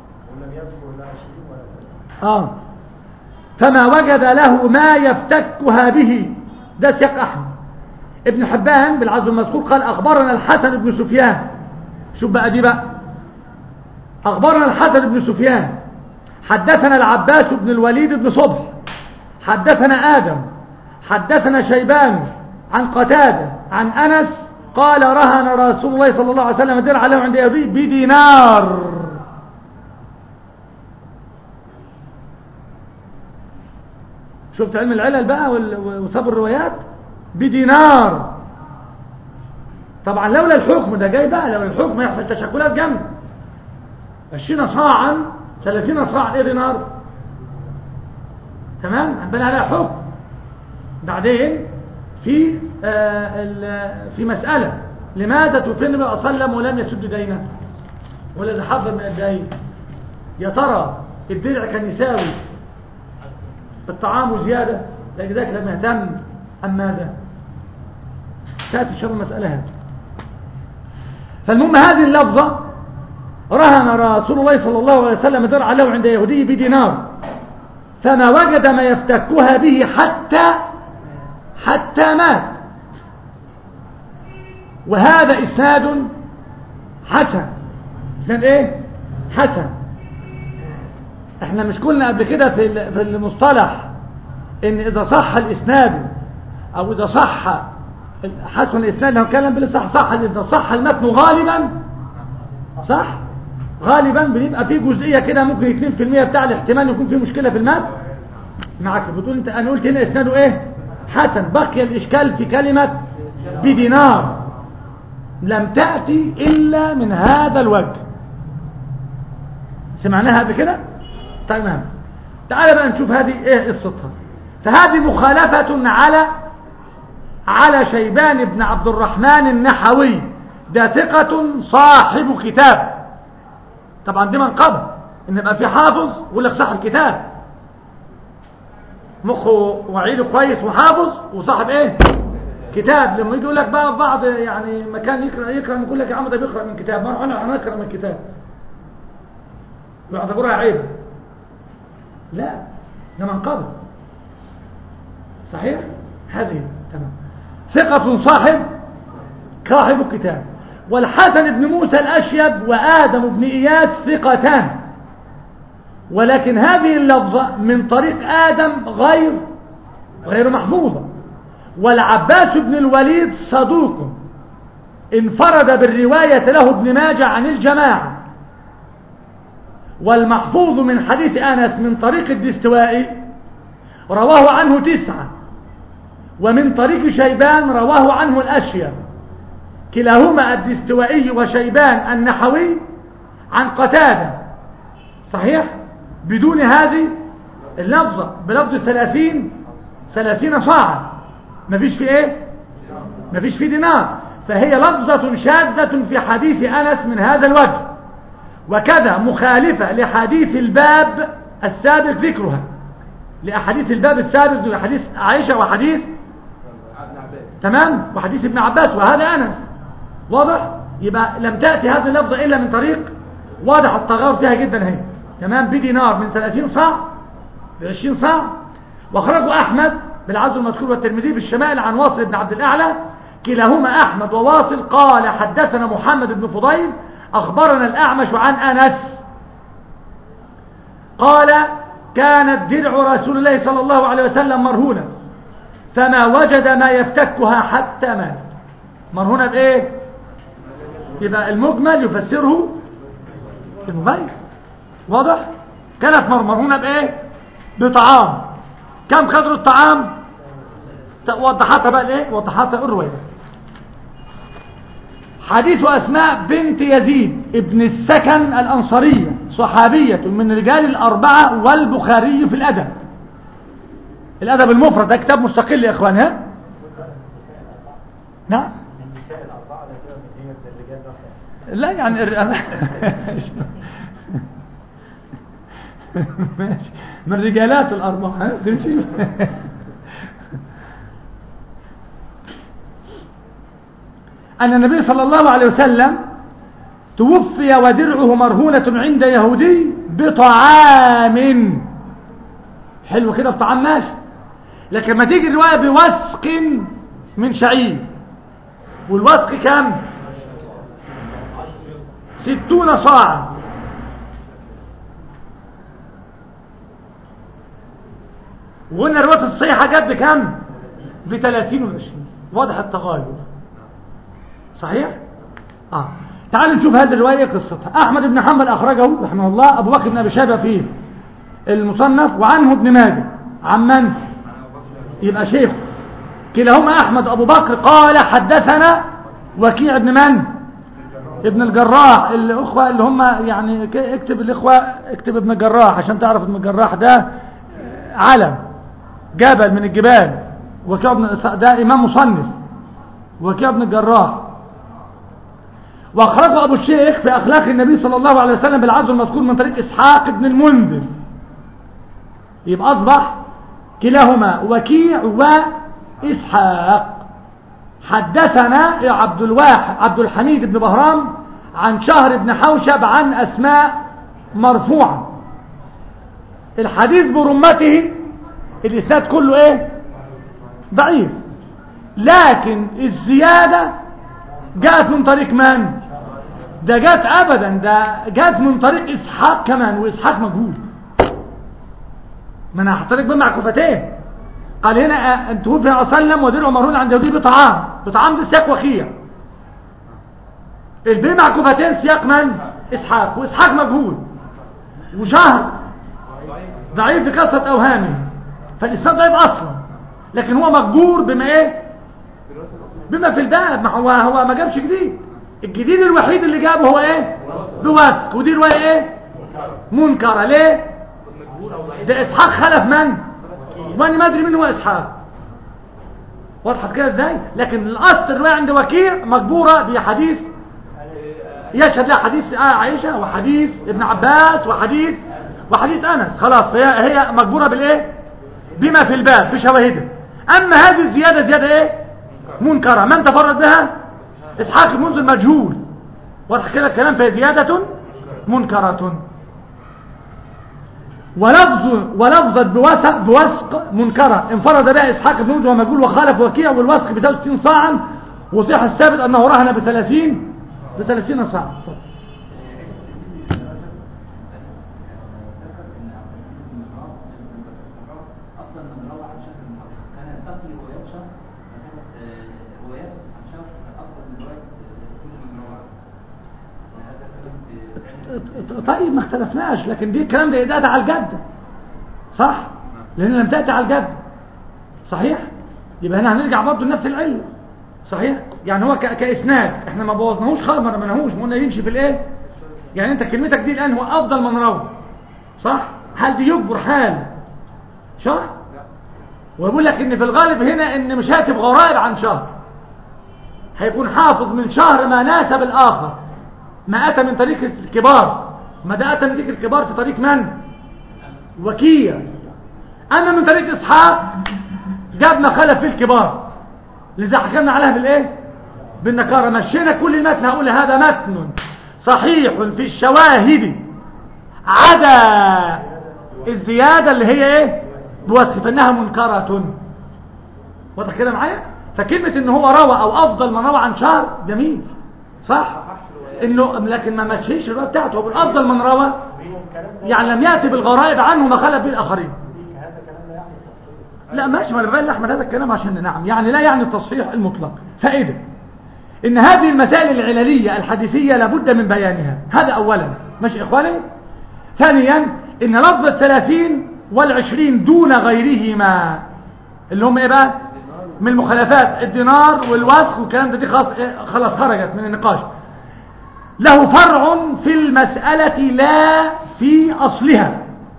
آه فما وجد له ما يفتكها به ده سياق أحمد ابن حبان بالعزو المذكور قال أخبرنا الحسن بن سفيان شوف بقى دي بقى أخبرنا الحسن بن سفيان حدثنا العباس بن الوليد بن صبح حدثنا آدم حدثنا شيبان عن قتادة عن أنس قال رهن رسول الله صلى الله عليه وسلم درع له عند يهودي بدينار شفت علم العلل بقى وصبر الروايات بدينار طبعا لولا الحكم ده جاي بقى لولا الحكم يحصل تشكلات جامده 20 صاعا 30 صاع ايه دينار تمام هنبني عليها حكم بعدين في آه في مسألة لماذا توفي النبي صلى الله عليه وسلم ولم يسد دينه ولا حظ من الدين يا ترى الدرع كان يساوي الطعام وزيادة لذلك لم يهتم أم ماذا تأتي شر المسألة هذه فالمهم هذه اللفظة رهن رسول الله صلى الله عليه وسلم درعا له عند يهودي بدينار فما وجد ما يفتكها به حتى حتى مات وهذا إسناد حسن إسناد إيه حسن احنا مش قلنا قبل كده في في المصطلح ان اذا صح الاسناد او اذا صح حسن الاسناد لو كلام بالصح صح اذا صح المتن غالبا صح غالبا بنبقى في جزئيه كده ممكن 2% بتاع الاحتمال يكون في مشكله في المتن معاك بتقول انت انا قلت هنا اسناده ايه حسن بقي الاشكال في كلمه بدينار لم تاتي الا من هذا الوجه سمعناها قبل كده تمام تعال بقى نشوف هذه ايه قصتها فهذه مخالفة على على شيبان بن عبد الرحمن النحوي ده ثقة صاحب كتاب طبعا دي منقبة ان يبقى في حافظ يقول لك صاحب كتاب مخه وعيده كويس وحافظ وصاحب ايه كتاب لما يجي يقول لك بقى بعض يعني مكان يقرا يقرا يقول لك يا عم ده بيقرا من كتاب ما انا انا اقرا من كتاب يعتبرها عيب لا ده منقبه صحيح هذه تمام ثقة صاحب صاحب الكتاب والحسن بن موسى الأشيب وآدم بن إياس ثقتان ولكن هذه اللفظة من طريق آدم غير غير محفوظة والعباس بن الوليد صدوق انفرد بالرواية له ابن ماجه عن الجماعة والمحفوظ من حديث أنس من طريق الدستوائي رواه عنه تسعة ومن طريق شيبان رواه عنه الأشياء كلاهما الدستوائي وشيبان النحوي عن قتادة صحيح بدون هذه اللفظة بلفظ ثلاثين ثلاثين صاعا مفيش في ايه مفيش في دينار فهي لفظة شاذة في حديث أنس من هذا الوجه وكذا مخالفة لحديث الباب السابق ذكرها لأحاديث الباب السابق لحديث عائشة وحديث عبد عباس تمام وحديث ابن عباس وهذا أنس واضح يبقى لم تأتي هذه اللفظة إلا من طريق واضح التغير فيها جدا هي تمام بدينار من 30 صاع ب 20 صاع واخرجه أحمد بالعزو المذكور والترمذي في الشمال عن واصل بن عبد الأعلى كلاهما أحمد وواصل قال حدثنا محمد بن فضيل أخبرنا الأعمش عن أنس قال كانت درع رسول الله صلى الله عليه وسلم مرهونة فما وجد ما يفتكها حتى مات مرهونة بإيه يبقى المجمل يفسره المبين واضح كانت مر- مرهونة بإيه بطعام كم قدر الطعام وضحتها بقى الايه وضحتها الروايه حديث أسماء بنت يزيد ابن السكن الأنصرية صحابية من رجال الأربعة والبخاري في الأدب الأدب المفرد ده كتاب مستقل يا إخوان ها نعم لا يعني الر- ماشي من رجالات الأربعة ها؟ تمشي أن النبي صلى الله عليه وسلم توفي ودرعه مرهونة عند يهودي بطعام حلو كده بطعام ماشي لكن ما تيجي الرواية بوسق من شعير والوسق كم ستون صاعا وقلنا الرواية الصحيحة جت بكم بثلاثين وعشرين واضح التغاير صحيح اه تعالوا نشوف هذه الروايه ايه قصتها احمد بن حنبل اخرجه رحمه الله ابو بكر بن ابي شيبه في المصنف وعنه ابن ماجه عن من يبقى شيخ كلاهما احمد ابو بكر قال حدثنا وكيع بن من ابن الجراح الاخوه اللي هم يعني ك- اكتب الاخوه اكتب ابن الجراح عشان تعرف ابن الجراح ده آه، علم جبل من الجبال وكيع بن ده امام مصنف وكيع بن الجراح واخرجه ابو الشيخ في اخلاق النبي صلى الله عليه وسلم بالعزو المذكور من طريق اسحاق بن المنذر يبقى اصبح كلاهما وكيع واسحاق حدثنا عبد الواحد عبد الحميد بن بهرام عن شهر بن حوشب عن اسماء مرفوعه الحديث برمته الاسناد كله ايه ضعيف لكن الزياده جاءت من طريق من ده جاءت ابدا ده جاءت من طريق اسحاق كمان واسحاق مجهول ما انا هحترق بين معكوفتين قال هنا آه، ان توفي صلى الله عليه وسلم ودرع مرهون عند يهودي بطعام بطعام ده سياق وخيع البين معكوفتين سياق من اسحاق واسحاق مجهول وشهر ضعيف بكثره اوهامه فالاسناد ضعيف اصلا لكن هو مجبور بما ايه بما في الباب ما هو هو ما جابش جديد الجديد الوحيد اللي جابه هو ايه بوثق ودي روايه ايه منكره ليه مجهول او ضعيف ده اسحاق خلف من وانا ما ادري مين هو اسحاق وضحت كده ازاي لكن الاصل الروايه عند وكيع مجبوره بحديث يشهد لها حديث آه عائشه وحديث ابن عباس وحديث وحديث انس خلاص فهي هي مجبوره بالايه بما في الباب بشواهده اما هذه الزياده زياده ايه منكره من تفرد بها اسحاق المنذر مجهول واضح كده الكلام فهي زياده منكره ولفظ ولفظة بوثق بوثق منكرة انفرد بها إسحاق بن منذر ومجهول وخالف وكيع والوثق ب 60 صاعا وصيح الثابت أنه رهن ب 30 ب 30 صاعا أفضل من روى عن شهر من حرب كان تقي روايات شهر فكانت آه، روايات عن شهر أفضل من رواية آه، كل من روى عنه هذا كلام في علم طيب ما اختلفناش لكن دي الكلام ده إدادة على الجد صح لأن لم تأتي على الجد صحيح يبقى هنا هنرجع برضه لنفس العلة صحيح يعني هو ك- كإسناد احنا ما بوظناهوش خالص ما رميناهوش ما قلنا يمشي في الايه يعني انت كلمتك دي الآن هو أفضل من روى صح هل دي يجبر حال شهر ويقول لك ان في الغالب هنا ان مش هاتف غرائب عن شهر هيكون حافظ من شهر ما ناسب الآخر ما أتى من طريق الكبار ما ده أتى من ذكر الكبار في طريق من وكيع أما من طريق إسحاق جاب ما خلف فيه الكبار لذا حكمنا عليها بالإيه بالنكارة مشينا كل المتن هقول هذا متن صحيح في الشواهد عدا الزيادة اللي هي ايه بوصف انها منكرة واضح كده معايا فكلمة ان هو روى او افضل من روى عن شهر جميل صح انه لكن ما مشيش الرواية بتاعته هو بالافضل من روى يعني لم يأتي بالغرائب عنه ما خلف به الاخرين لا ماشي ما انا بقول لاحمد هذا الكلام عشان نعم يعني لا يعني التصحيح المطلق فائده ان هذه المسائل العلليه الحديثيه لابد من بيانها هذا اولا ماشي اخواني ثانيا ان لفظ الثلاثين والعشرين دون غيرهما اللي هم ايه بقى من المخالفات الدينار والوسخ والكلام ده دي خلاص إيه؟ خلاص خرجت من النقاش له فرع في المسألة لا في أصلها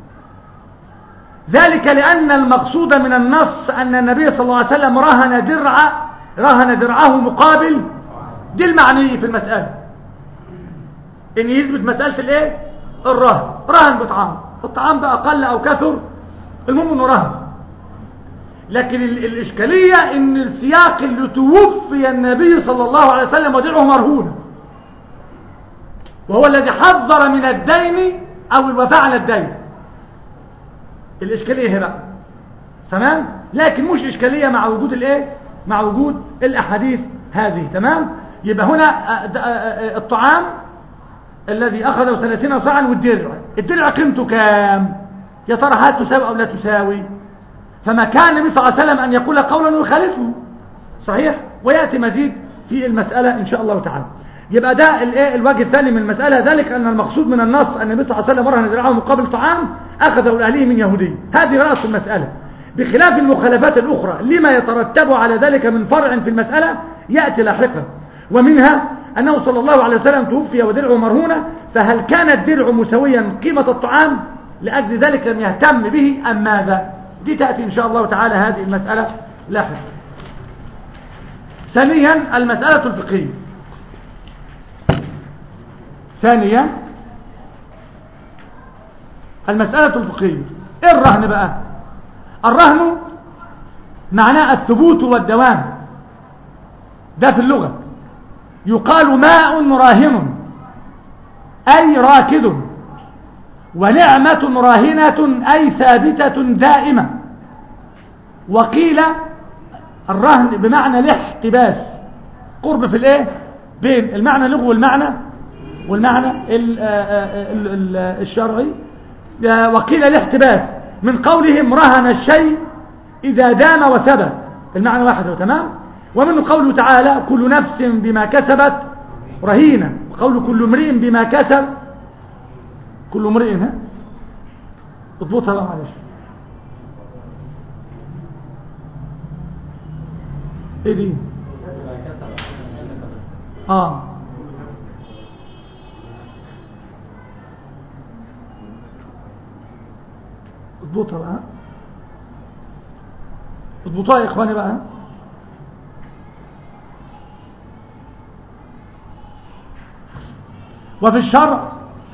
ذلك لأن المقصود من النص أن النبي صلى الله عليه وسلم رهن درع رهن درعه مقابل دي المعنية في المسألة إن يثبت مسألة الإيه؟ الرهن رهن بطعام الطعام ده أقل أو كثر المهم إنه رهن لكن ال- الإشكالية إن السياق اللي توفي النبي صلى الله عليه وسلم ودرعه مرهون وهو الذي حذر من الدين أو الوفاء على الدين الإشكالية هي بقى تمام لكن مش إشكالية مع وجود الإيه مع وجود الأحاديث هذه تمام يبقى هنا آه، د- آه، آه، الطعام الذي أخذه ثلاثين صاعا والدرع الدرع قيمته كام يا ترى هل تساوي أو لا تساوي فما كان النبي صلى الله عليه وسلم أن يقول قولا ويخالفه صحيح ويأتي مزيد في المسألة إن شاء الله تعالى يبقى ده الايه الوجه الثاني من المسألة ذلك أن المقصود من النص أن النبي صلى الله عليه وسلم رهن ذراعه مقابل طعام أخذه لأهله من يهودي هذه رأس المسألة بخلاف المخالفات الأخرى لما يترتب على ذلك من فرع في المسألة يأتي لاحقا ومنها أنه صلى الله عليه وسلم توفي ودرعه مرهونة فهل كان الدرع مسويا قيمة الطعام لأجل ذلك لم يهتم به أم ماذا دي تأتي إن شاء الله تعالى هذه المسألة لاحقا ثانيا المسألة الفقهية ثانيا المسألة الفقهية ايه الرهن بقى الرهن معناه الثبوت والدوام ده في اللغة يقال ماء راهن أي راكد ونعمة راهنة أي ثابتة دائمة وقيل الرهن بمعنى الاحتباس قرب في الايه بين المعنى اللغوي والمعنى والمعنى ال- ال- ال- الشرعي وقيل الاحتباس من قولهم رهن الشيء إذا دام وثبت المعنى واحد تمام ومن قوله تعالى كل نفس بما كسبت رهينة وقول كل امرئ بما كسب كل امرئ ها اضبطها بقى معلش ايه دي اه اضبطها بقى اضبطوها يا اخواني بقى وفي الشرع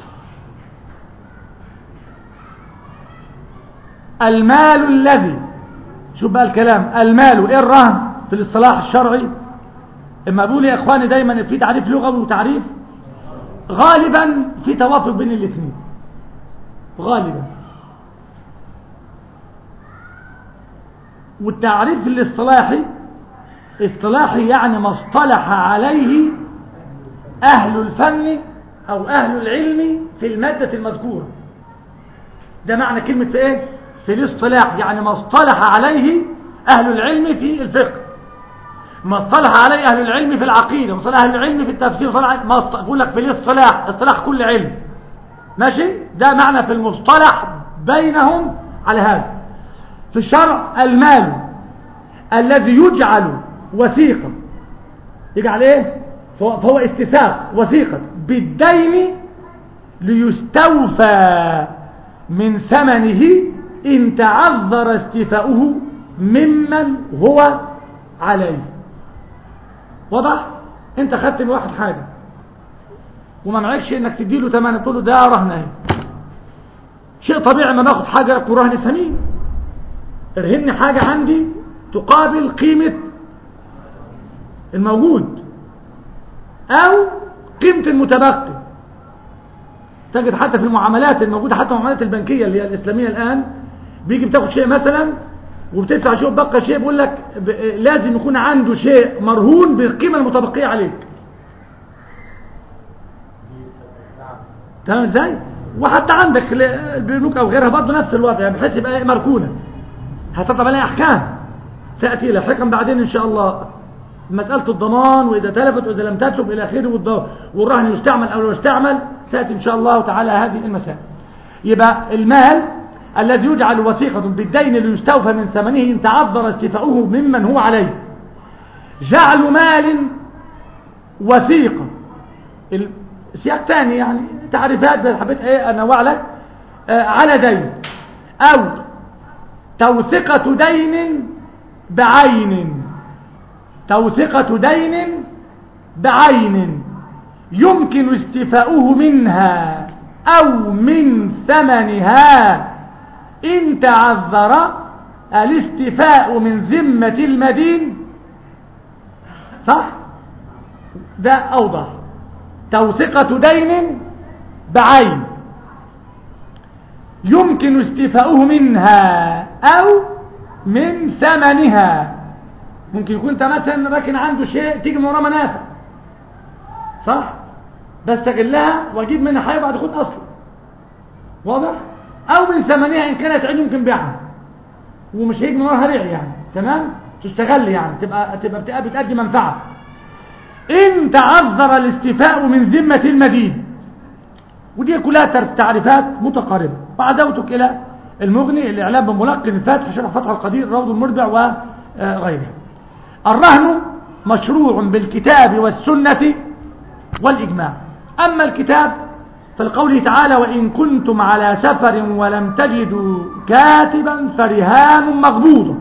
المال الذي شوف بقى الكلام المال ايه الرهن في الاصطلاح الشرعي اما بقول يا اخواني دايما في تعريف لغوي وتعريف غالبا في توافق بين الاثنين غالبا والتعريف الاصطلاحي اصطلاحي يعني ما اصطلح عليه أهل الفن أو أهل العلم في المادة المذكورة ده معنى كلمة في إيه؟ في الاصطلاح يعني ما اصطلح عليه أهل العلم في الفقه ما اصطلح عليه أهل العلم في العقيدة ما اصطلح أهل العلم في التفسير اصطلح ما اصطلح بقول لك في الاصطلاح اصطلاح كل علم ماشي ده معنى في المصطلح بينهم على هذا في الشرع المال الذي يجعل وثيقا يجعل ايه فهو فهو استثاق وثيقا بالدين ليستوفى من ثمنه إن تعذر استيفاؤه ممن هو عليه واضح انت خدت من واحد حاجة وما معكش انك تديله ثمن تقول له ده رهن اهي شيء طبيعي ما باخد حاجه يكون رهن ثمين ارهني حاجه عندي تقابل قيمه الموجود او قيمه المتبقي تجد حتى في المعاملات الموجوده حتى المعاملات البنكيه اللي هي الاسلاميه الان بيجي بتاخد شيء مثلا وبتدفع شيء وبقى شيء بيقول لك ب- لازم يكون عنده شيء مرهون بالقيمه المتبقيه عليك تمام ازاي وحتى عندك ل- البنوك او غيرها برضه نفس الوضع يعني بحيث يبقى إيه مركونه هتطلب عليها احكام تاتي لاحقا بعدين ان شاء الله مساله الضمان واذا تلفت واذا لم تتلف الى اخره والض- والرهن يستعمل او لا يستعمل تاتي ان شاء الله تعالى هذه المسائل يبقى المال الذي يجعل وثيقة بالدين ليستوفى من ثمنه إن تعذر استيفاؤه ممن هو عليه جعل مال وثيقة ال- سياق ثاني يعني تعريفات بس حبيت ايه انوع لك آه على دين او توثقة دين بعين توثقة دين بعين يمكن استيفاؤه منها او من ثمنها ان تعذر الاستيفاء من ذمة المدين صح ده اوضح توثقة دين بعين يمكن استيفاؤه منها او من ثمنها ممكن يكون انت مثلا راكن عنده شيء تيجي من وراه منافع صح بستغلها واجيب منها حاجه بعد خد اصلا واضح او من ثمنها ان كانت عين يمكن بيعها ومش هيجي من وراها بيع يعني تمام تستغل يعني تبقى تبقى بتبقى بتأدي منفعه إن تعذر الاستيفاء من ذمة المدين ودي كلها تر- تعريفات متقاربة وعدوتك إلى المغني الإعلام بملقن الفاتح شرح فتح القدير روض المربع وغيرها الرهن مشروع بالكتاب والسنة والإجماع أما الكتاب فالقول تعالى وإن كنتم على سفر ولم تجدوا كاتبا فرهان مقبوض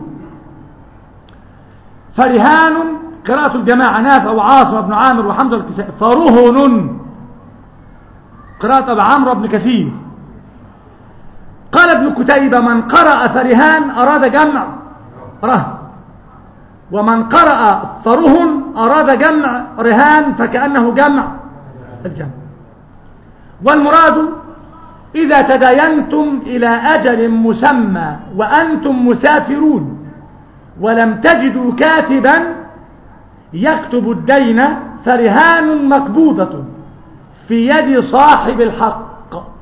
فرهان قراءة الجماعة نافع وعاصم بن عامر وحمد الكسائي فرهن قراءة أبو عمرو بن كثير قال ابن كتيبة من قرأ فرهان أراد جمع رهن ومن قرأ فرهن أراد جمع رهان فكأنه جمع الجمع والمراد إذا تداينتم إلى أجل مسمى وأنتم مسافرون ولم تجدوا كاتبا يكتب الدين فرهان مقبوضة في يد صاحب الحق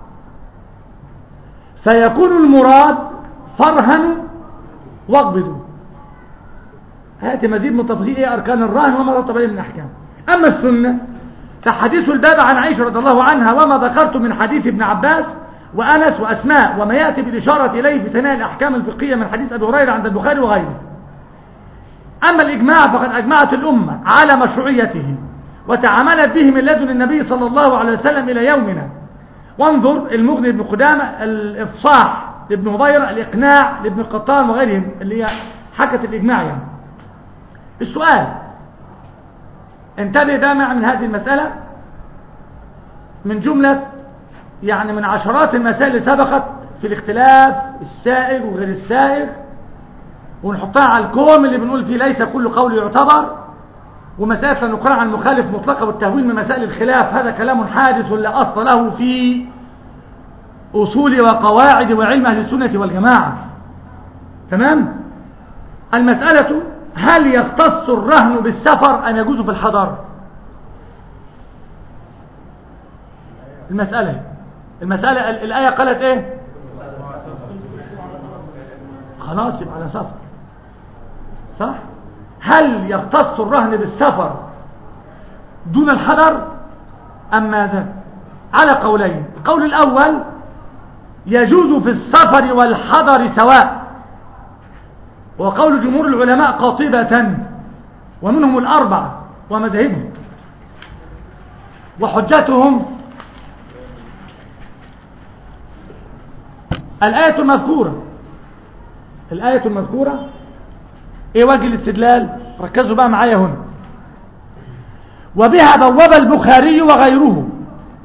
فيكون المراد فرهن واقبضوا هاتي مزيد من تفصيل ايه اركان الرهن وما رتب عليه من احكام اما السنه فحديث الباب عن عائشه رضي الله عنها وما ذكرت من حديث ابن عباس وانس واسماء وما ياتي بالاشاره اليه في ثناء الاحكام الفقهيه من حديث ابي هريره عند البخاري وغيره اما الاجماع فقد اجمعت الامه على مشروعيته وتعاملت به من لدن النبي صلى الله عليه وسلم الى يومنا وانظر المغني بن قدامه الافصاح لابن هبيره الاقناع لابن قطان وغيرهم اللي هي حكت الاجماع يعني السؤال انتبه دامع من هذه المسألة من جملة يعني من عشرات المسائل اللي سبقت في الاختلاف السائغ وغير السائغ ونحطها على الكوم اللي بنقول فيه ليس كل قول يعتبر ومسألة النقران عن المخالف مطلقة والتهويل من مسائل الخلاف هذا كلام حادث لا أصل له في أصول وقواعد وعلم أهل السنة والجماعة تمام المسألة هل يختص الرهن بالسفر أم يجوز في الحضر المسألة المسألة ال- الآية قالت إيه خلاص يبقى على سفر صح هل يختص الرهن بالسفر دون الحضر أم ماذا على قولين القول الأول يجوز في السفر والحضر سواء وقول جمهور العلماء قاطبة ومنهم الأربعة ومذهبهم وحجتهم الآية المذكورة الآية المذكورة ايه وجه الاستدلال ركزوا بقى معايا هنا وبها بوب البخاري وغيره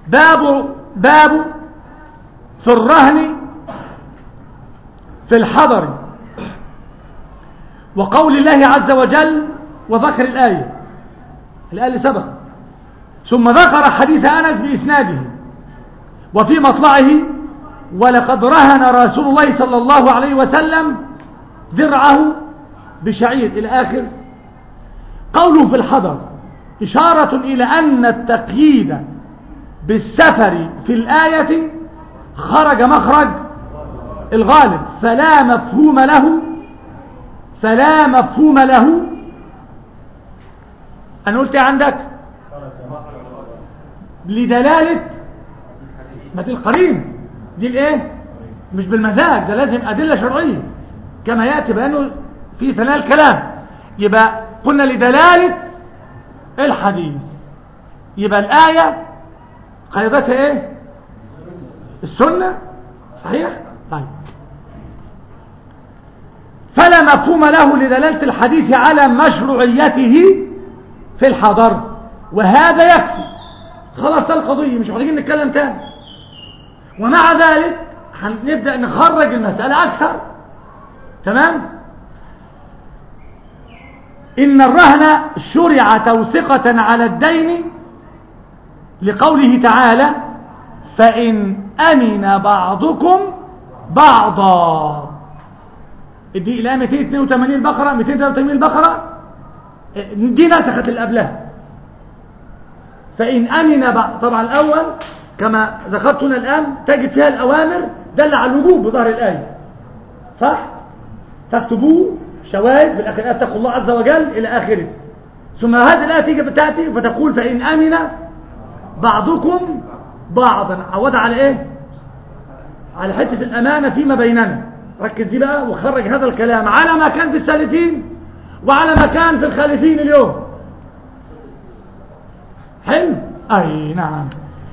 باب باب في الرهن في الحضر وقول الله عز وجل وذكر الآية الآية اللي سبق ثم ذكر حديث أنس بإسناده وفي مطلعه ولقد رهن رسول الله صلى الله عليه وسلم درعه بشعير إلى آخر قوله في الحضر إشارة إلى أن التقييد بالسفر في الآية خرج مخرج الغالب فلا مفهوم له فلا مفهوم له أنا قلت إيه عندك لدلالة ما دي القرين دي الايه مش بالمزاج ده لازم أدلة شرعية كما يأتي بأنه في ثناء الكلام يبقى قلنا لدلالة الحديث يبقى الآية قيدتها ايه السنة صحيح طيب فلا مفهوم له لدلالة الحديث على مشروعيته في الحضر وهذا يكفي خلاص ده القضية مش محتاجين نتكلم تاني ومع ذلك هنبدأ نخرج المسألة أكثر تمام إن الرهن شرع توثقة على الدين لقوله تعالى فإن أمن بعضكم بعضا دي الآية 282 البقرة 283 البقرة دي نسخت اللي قبلها فإن أمن بعض طبعا الأول كما ذكرت هنا الآن تجد فيها الأوامر دل على الوجوب بظهر الآية صح؟ تكتبوه شواهد في الآخر اتقوا الله عز وجل إلى آخره ثم هذه الآية تيجي بتأتي فتقول فإن أمن بعضكم بعضا عود على إيه؟ على حتة الأمانة فيما بيننا ركز دي بقى وخرج هذا الكلام على ما كان في السالفين وعلى ما كان في الخالفين اليوم حلو أي نعم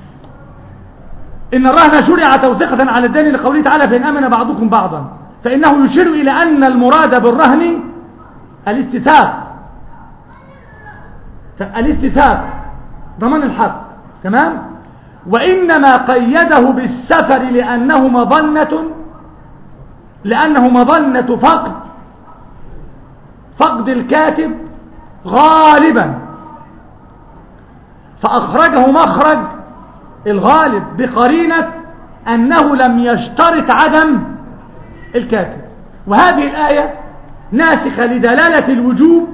إن الرهن شرع توثيقة على الدين لقوله تعالى فإن أمن بعضكم بعضا فإنه يشير إلى أن المراد بالرهن الاستثاب الاستثاب ضمان الحق تمام وإنما قيده بالسفر لأنه مظنة لأنه مظنة فقد فقد الكاتب غالبا فأخرجه مخرج الغالب بقرينة أنه لم يشترط عدم الكاتب وهذه الآية ناسخة لدلالة الوجوب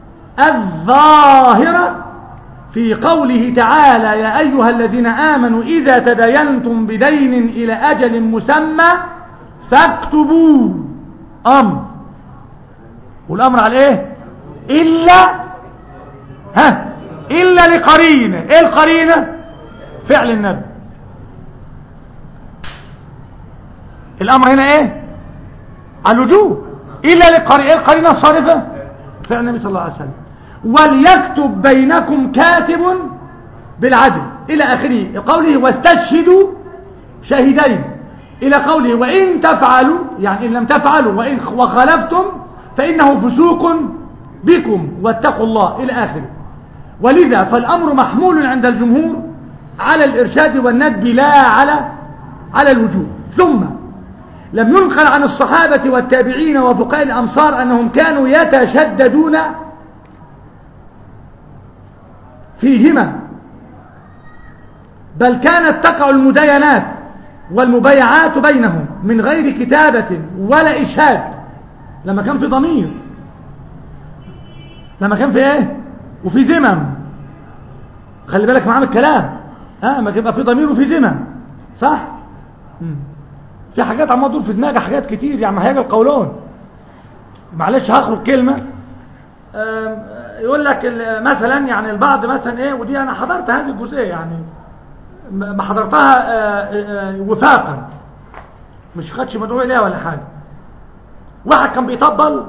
الظاهرة في قوله تعالى يا أيها الذين آمنوا إذا تدينتم بدين إلى أجل مسمى فاكتبوا أمر والأمر على إيه إلا ها إلا لقرينة إيه القرينة فعل النبي الأمر هنا إيه على الوجوب إلا لقرينة إيه القرينة الصارفة فعل النبي صلى الله عليه وسلم وليكتب بينكم كاتب بالعدل إلى آخره قوله واستشهدوا شاهدين إلى قوله وإن تفعلوا يعني إن لم تفعلوا وإن وخالفتم فإنه فسوق بكم واتقوا الله إلى آخره ولذا فالأمر محمول عند الجمهور على الإرشاد والندب لا على على الوجوب ثم لم ينقل عن الصحابة والتابعين وفقهاء الأمصار أنهم كانوا يتشددون فيهما بل كانت تقع المداينات والمبايعات بينهم من غير كتابة ولا إشهاد لما كان في ضمير لما كان في ايه وفي زمم خلي بالك معانا الكلام اه ما تبقى في ضمير وفي زمم صح مم. في حاجات عمال تدور في دماغي حاجات كتير يعني هيجي القولون معلش هخرج كلمة يقول لك مثلا يعني البعض مثلا ايه ودي انا حضرت هذه الجزئيه يعني ما حضرتها وفاقا مش خدش مدعو اليها ولا حاجه واحد كان بيطبل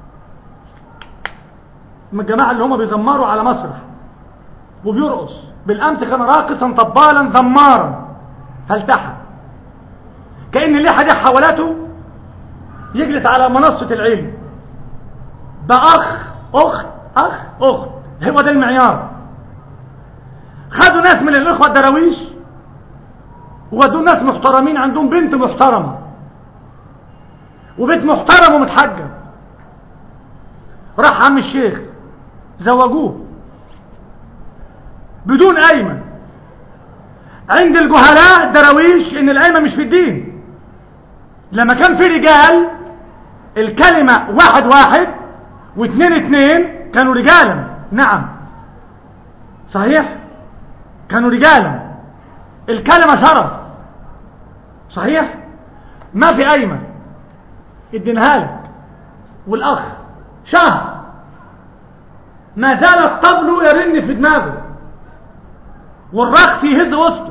من الجماعه اللي هم بيزمروا على مسرح وبيرقص بالامس كان راقصا طبالا زمارا فالتحى كأن الليحة دي حولته يجلس على منصة العلم بأخ أخت أخ أخت هو ده المعيار خدوا ناس من الإخوة الدراويش ودول ناس محترمين عندهم بنت محترمة وبيت محترم ومتحجب راح عم الشيخ زوجوه بدون قايمة عند الجهلاء دراويش ان القايمة مش في الدين لما كان في رجال الكلمة واحد واحد واثنين اثنين كانوا رجالا نعم صحيح كانوا رجالا الكلمة شرف صحيح ما في قايمة ادينها لك والاخ شهر ما زال الطبل يرن في دماغه والرقص يهز وسطه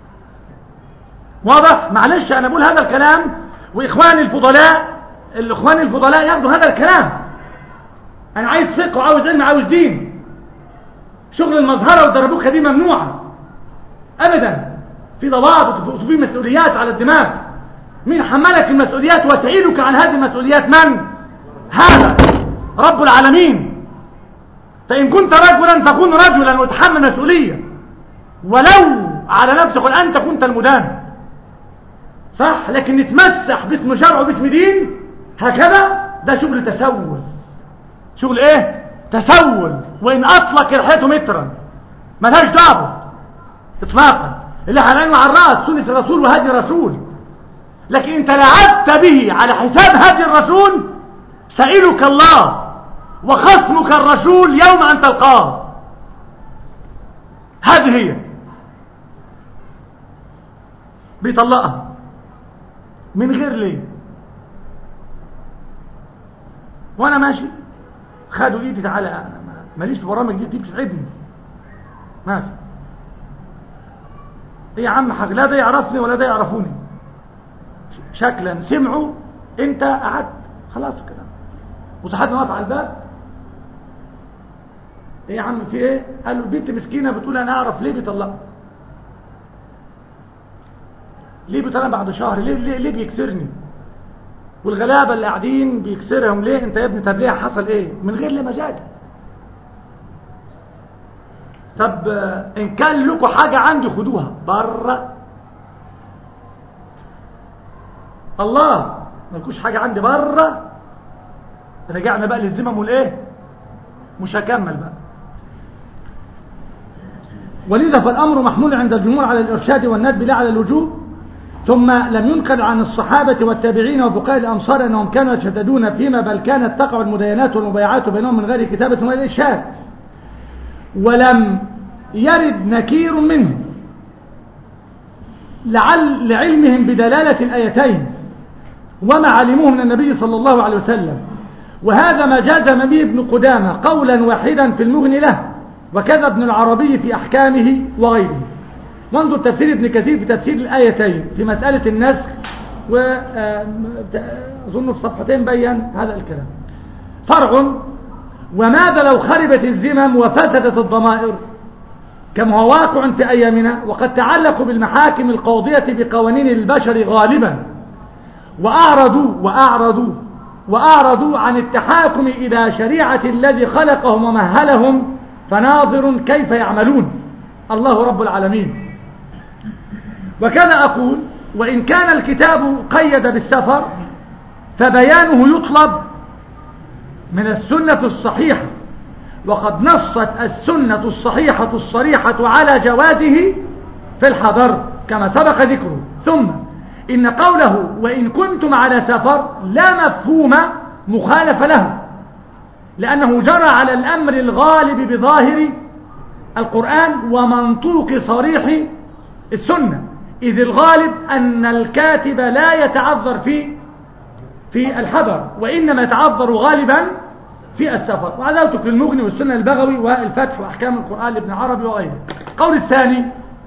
واضح معلش انا بقول هذا الكلام واخواني الفضلاء الاخوان الفضلاء ياخدوا هذا الكلام انا عايز فقه وعاوز علم وعاوز دين شغل المظهره والدربوكه دي ممنوعه ابدا في ضوابط وفي مسؤوليات على الدماغ مين حملك المسؤوليات وسعيدك عن هذه المسؤوليات من هذا رب العالمين فإن كنت رجلا فكن رجلا وتحمل مسؤولية ولو على نفسك قل أنت كنت المدان صح لكن نتمسح باسم شرع وباسم دين هكذا ده شغل تسول شغل ايه تسول وإن أطلق ريحته مترا ملهاش دعوه اطلاقا اللي هنعلم على الرأس سنة الرسول وهدي الرسول لكن انت لعبت به على حساب هدي الرسول سائلك الله وخصمك الرسول يوم أن تلقاه هذه هي بيطلقها من غير ليه وانا ماشي خدوا ايدي تعالى انا ماليش في برامج دي بتسعدني ماشي ايه يا عم حاج لا ده يعرفني ولا ده يعرفوني شكلا سمعوا انت قعدت خلاص الكلام وصحابي واقف على الباب ايه يا عم في ايه قال له البنت مسكينه بتقول انا اعرف ليه بيطلقها ليه بيطلقها بعد شهر ليه ليه, ليه بيكسرني والغلابه اللي قاعدين بيكسرهم ليه انت يا ابني طب ليه حصل ايه من غير ليه مجال طب ان كان لكم حاجه عندي خدوها بره الله ما لكوش حاجه عندي بره رجعنا بقى للذمم والايه مش هكمل بقى ولذا فالأمر محمول عند الجمهور على الإرشاد والندب لا على الوجوب ثم لم ينقل عن الصحابة والتابعين وفقهاء الأمصار أنهم كانوا يتشددون فيما بل كانت تقع المداينات والمبايعات بينهم من غير كتابة ولا إرشاد ولم يرد نكير منهم لعل لعلمهم بدلالة الآيتين وما علموه من النبي صلى الله عليه وسلم وهذا ما جازم به ابن قدامة قولا واحدا في المغني له وكذا ابن العربي في أحكامه وغيره وانظر تفسير ابن كثير في تفسير الآيتين في مسألة النسخ وأظن في صفحتين بيّن هذا الكلام فرع وماذا لو خربت الذمم وفسدت الضمائر كما هو واقع في أيامنا وقد تعلقوا بالمحاكم القاضية بقوانين البشر غالبا وأعرضوا وأعرضوا وأعرضوا عن التحاكم إلى شريعة الذي خلقهم ومهلهم فناظر كيف يعملون الله رب العالمين وكذا أقول وإن كان الكتاب قيد بالسفر فبيانه يطلب من السنة الصحيحة وقد نصت السنة الصحيحة الصريحة على جوازه في الحضر كما سبق ذكره ثم إن قوله وإن كنتم على سفر لا مفهوم مخالف له لأنه جرى على الأمر الغالب بظاهر القرآن ومنطوق صريح السنة إذ الغالب أن الكاتب لا يتعذر في في الحضر وإنما يتعذر غالبا في السفر وعدالتك للمغني والسنة البغوي والفتح وأحكام القرآن لابن عربي وغيره قول الثاني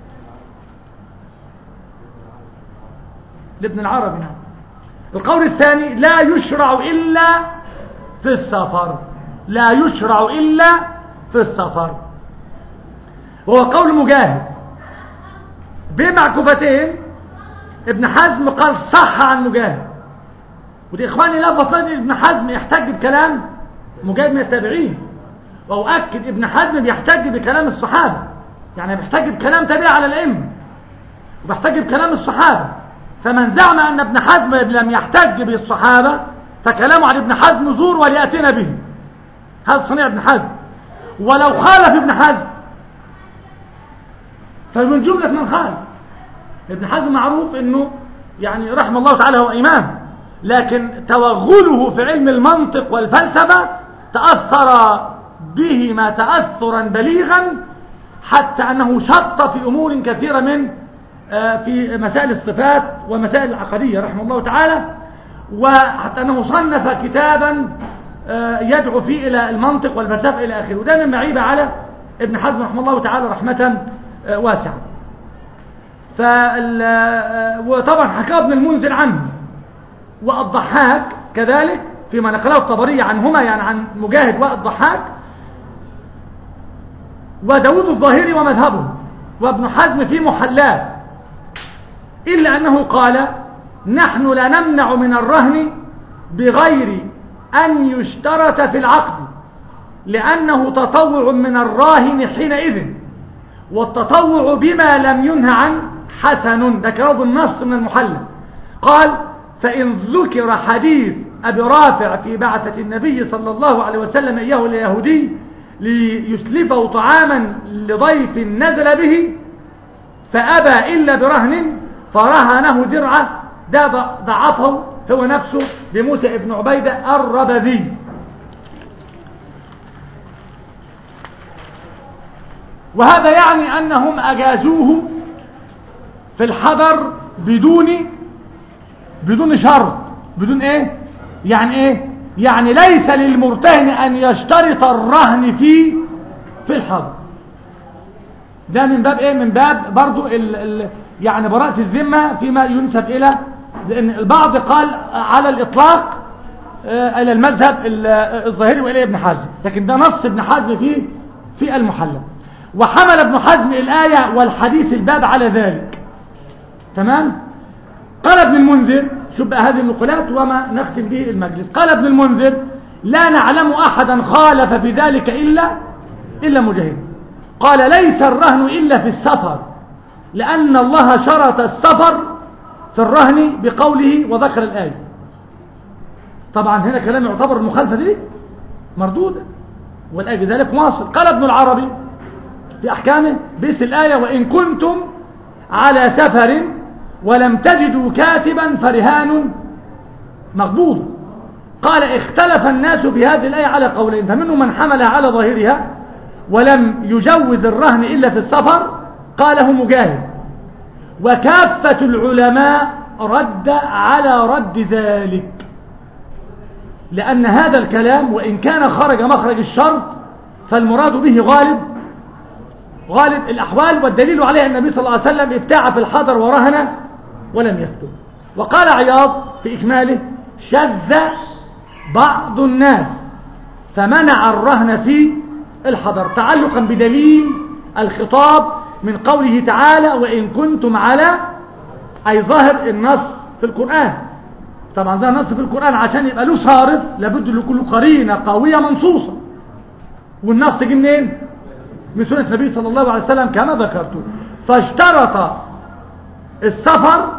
لابن العربي نعم القول الثاني لا يشرع إلا في السفر لا يشرع إلا في السفر وهو قول مجاهد بمعكوفتين ابن حزم قال صح عن مجاهد ودي اخواني لا بطلين ابن حزم يحتج بكلام مجاهد من التابعين واؤكد ابن حزم بيحتج بكلام الصحابه يعني بيحتج بكلام تابع على الائمه وبحتج بكلام الصحابة فمن زعم أن ابن حزم لم يحتج بالصحابة فكلامه عن ابن حزم زور وليأتنا به هذا صنيع ابن حزم ولو خالف ابن حزم فمن جملة من خالف ابن حزم معروف انه يعني رحمه الله تعالى هو امام لكن توغله في علم المنطق والفلسفة تأثر بهما تأثرا بليغا حتى أنه شط في أمور كثيرة من آه، في مسائل الصفات ومسائل العقدية رحمه الله تعالى وحتى أنه صنف كتابا آه، يدعو فيه إلى المنطق والفلسفة إلى آخره وده من معيبة على ابن حزم رحمه الله تعالى رحمة آه، واسعة فال... وطبعا حكى ابن المنذر عنه والضحاك كذلك فيما نقله الطبري عنهما يعني عن مجاهد والضحاك وداود الظاهري ومذهبه وابن حزم في محلات إلا أنه قال نحن لا نمنع من الرهن بغير أن يشترط في العقد لأنه تطوع من الراهن حينئذ والتطوع بما لم ينه عن حسن ذكره بالنص من المحلى قال فإن ذكر حديث أبي رافع في بعثة النبي صلى الله عليه وسلم إياه اليهودي ليسلفه طعاما لضيف نزل به فأبى إلا برهن فرهنه درعه ده ضعفه هو نفسه بموسى ابن عبيدة الربذي وهذا يعني أنهم أجازوه في الحضر بدون بدون شرط بدون ايه يعني ايه يعني ليس للمرتهن ان يشترط الرهن في في الحضر ده من باب ايه من باب برضو ال ال يعني براءة الذمة فيما ينسب الى لان البعض قال على الاطلاق آه الى المذهب الظاهري والى ابن حزم لكن ده نص ابن حزم في في المحلى وحمل ابن حزم الآية والحديث الباب على ذلك تمام قال ابن المنذر شوف بقى هذه النقلات وما نختم به المجلس قال ابن المنذر لا نعلم أحدا خالف في ذلك إلا إلا مجاهد قال ليس الرهن إلا في السفر لأن الله شرط السفر في الرهن بقوله وذكر الآية طبعا هنا كلام يعتبر المخالفة دي مردودة والآية بذلك واصل قال ابن العربي في أحكامه باسم الآية وإن كنتم على سفر ولم تجدوا كاتبا فرهان مقبوض قال اختلف الناس في هذه الآية على قولين فمنهم من حملها على ظاهرها ولم يجوز الرهن إلا في السفر قاله مجاهد وكافة العلماء رد على رد ذلك لأن هذا الكلام وإن كان خرج مخرج الشرط فالمراد به غالب غالب الأحوال والدليل عليه النبي صلى الله عليه وسلم ابتاع في الحضر ورهن ولم يكتب وقال عياض في إكماله شذ بعض الناس فمنع الرهن في الحضر تعلقا بدليل الخطاب من قوله تعالى وإن كنتم على أي ظاهر النص في القرآن طبعا ده نص في القرآن عشان يبقى له صارف لابد لكل قرينة قوية منصوصة والنص جه منين من سنة النبي صلى الله عليه وسلم كما ذكرت فاشترط السفر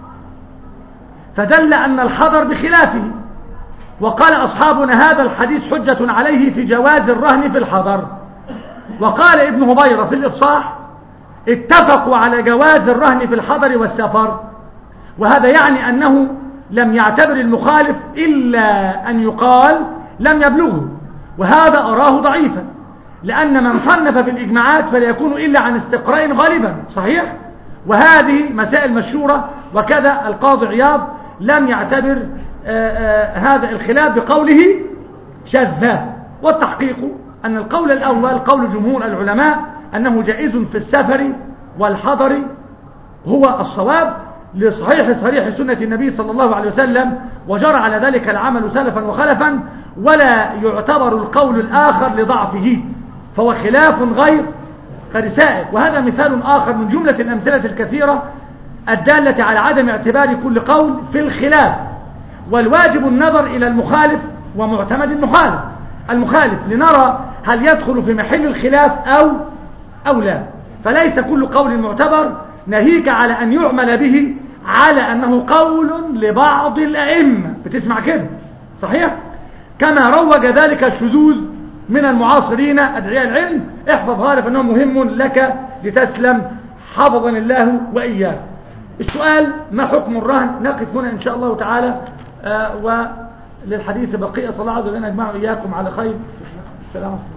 فدل أن الحضر بخلافه وقال أصحابنا هذا الحديث حجة عليه في جواز الرهن في الحضر وقال ابن هبيرة في الإفصاح اتفقوا على جواز الرهن في الحضر والسفر وهذا يعني أنه لم يعتبر المخالف إلا أن يقال لم يبلغه وهذا أراه ضعيفا لأن من صنف في الإجماعات فلا يكون إلا عن استقراء غالبا صحيح وهذه مسائل مشهورة وكذا القاضي عياض لم يعتبر آآ آآ هذا الخلاف بقوله شذا والتحقيق أن القول الأول قول جمهور العلماء أنه جائز في السفر والحضر هو الصواب لصحيح صريح سنة النبي صلى الله عليه وسلم وجرى على ذلك العمل سلفا وخلفا ولا يعتبر القول الآخر لضعفه فهو خلاف غير غير سائغ وهذا مثال آخر من جملة الأمثلة الكثيرة الدالة على عدم اعتبار كل قول في الخلاف والواجب النظر إلى المخالف ومعتمد المخالف المخالف لنرى هل يدخل في محل الخلاف أو أو لا فليس كل قول معتبر ناهيك على أن يعمل به على أنه قول لبعض الأئمة بتسمع كده صحيح كما روج ذلك الشذوذ من المعاصرين أدعياء العلم احفظ هذا فإنه مهم لك لتسلم حفظني الله وإياك السؤال ما حكم الرهن نقف هنا إن شاء الله تعالى آه وللحديث بقية صلى الله عز وجل أجمع إياكم على خير السلام عليكم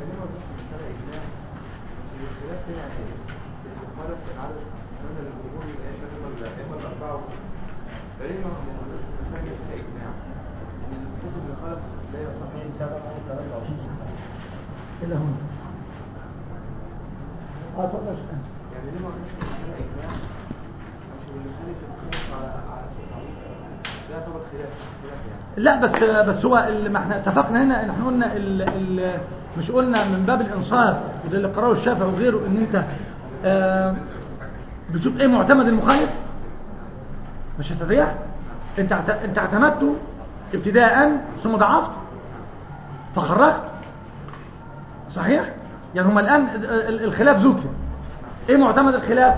إلى هنا آه تفضل يعني ليه ما كانش فيها اجماع عشان اللي خالف الخلاف على على ده يعتبر خلاف خلاف يعني لا بس بس هو اللي ما احنا اتفقنا هنا ان احنا قلنا ال ال مش قلنا من باب الانصاف وده اللي قراه الشافعي وغيره ان انت آه بتشوف ايه معتمد المخالف مش هتضيع انت اعت- انت اعتمدته ابتداء ثم ضعفت فخرجت صحيح يعني هم الان ال- ال- الخلاف ذكر ايه معتمد الخلاف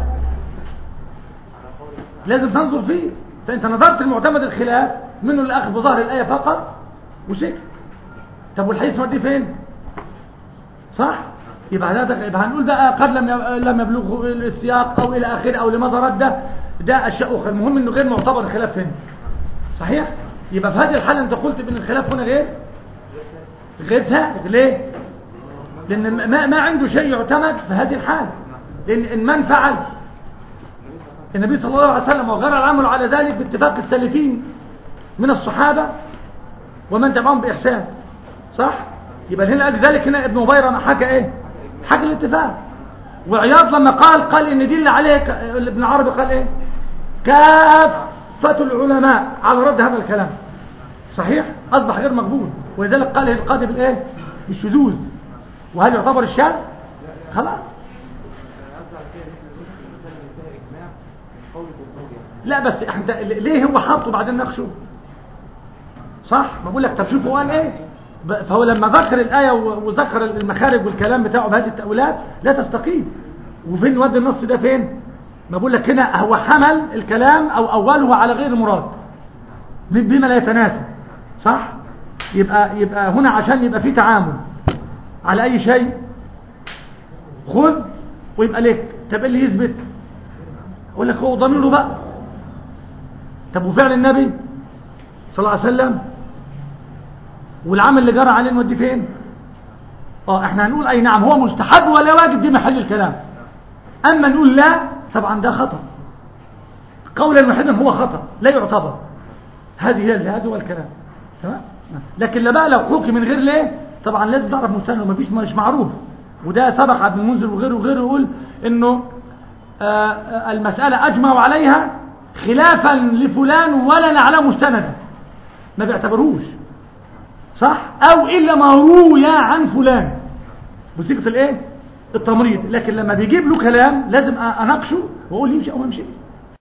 لازم تنظر فيه فانت نظرت المعتمد الخلاف منه الاخذ بظهر الايه فقط وسكت طب والحديث موديه فين صح يبقى هذا يبقى هنقول بقى قد لم ي- لم يبلغه السياق او الى اخره او لماذا رد ده اشياء اخرى المهم انه غير معتبر الخلاف هنا صحيح يبقى في هذه الحاله انت قلت بان الخلاف هنا غير غير سائغ ليه لان ما ما عنده شيء يعتمد في هذه الحاله لان إن من فعل النبي صلى الله عليه وسلم وغير العمل على ذلك باتفاق السلفين من الصحابة ومن تبعهم بإحسان صح يبقى هنا ذلك هنا ابن مبيرة ما حكى ايه حكى الاتفاق وعياض لما قال قال ان دل عليه ابن عربي قال ايه كافة العلماء على رد هذا الكلام صحيح اصبح غير مقبول ولذلك قال القاضي بالايه بالشذوذ وهل يعتبر الشاذ خلاص انا قصدي على كده ان احنا نمسك المسائل اللي فيها اجماع من قول الجمهور يعني لا بس احنا ليه هو حطه بعدين نقشه صح ما بقول لك طب شوف هو قال ايه ب- فهو لما ذكر الايه و- وذكر المخارج والكلام بتاعه بهذه التاويلات لا تستقيم وفين ودي النص ده فين ما بقول لك هنا هو حمل الكلام او اوله على غير المراد ب- بما لا يتناسب صح يبقى يبقى هنا عشان يبقى في تعامل على اي شيء خذ ويبقى لك طب إيه اللي يثبت اقول لك هو ضميره بقى طب وفعل النبي صلى الله عليه وسلم والعمل اللي جرى عليه نوديه فين اه احنا هنقول اي نعم هو مستحب ولا واجب دي محل الكلام اما نقول لا طبعا ده خطأ قولا واحدا هو خطأ لا يعتبر هذه هي هذا هو الكلام تمام لكن لا بقى لو حكم من غير ليه طبعا لازم تعرف مستند ومفيش مش معروف وده سبق عبد المنذر وغيره وغيره يقول انه آه، آه، المسألة أجمعوا عليها خلافا لفلان ولا نعلم مستندا ما بيعتبروش صح أو إلا ما روي عن فلان بصيغة الإيه التمريض لكن لما بيجيب له كلام لازم أناقشه وأقول يمشي أو ما يمشيش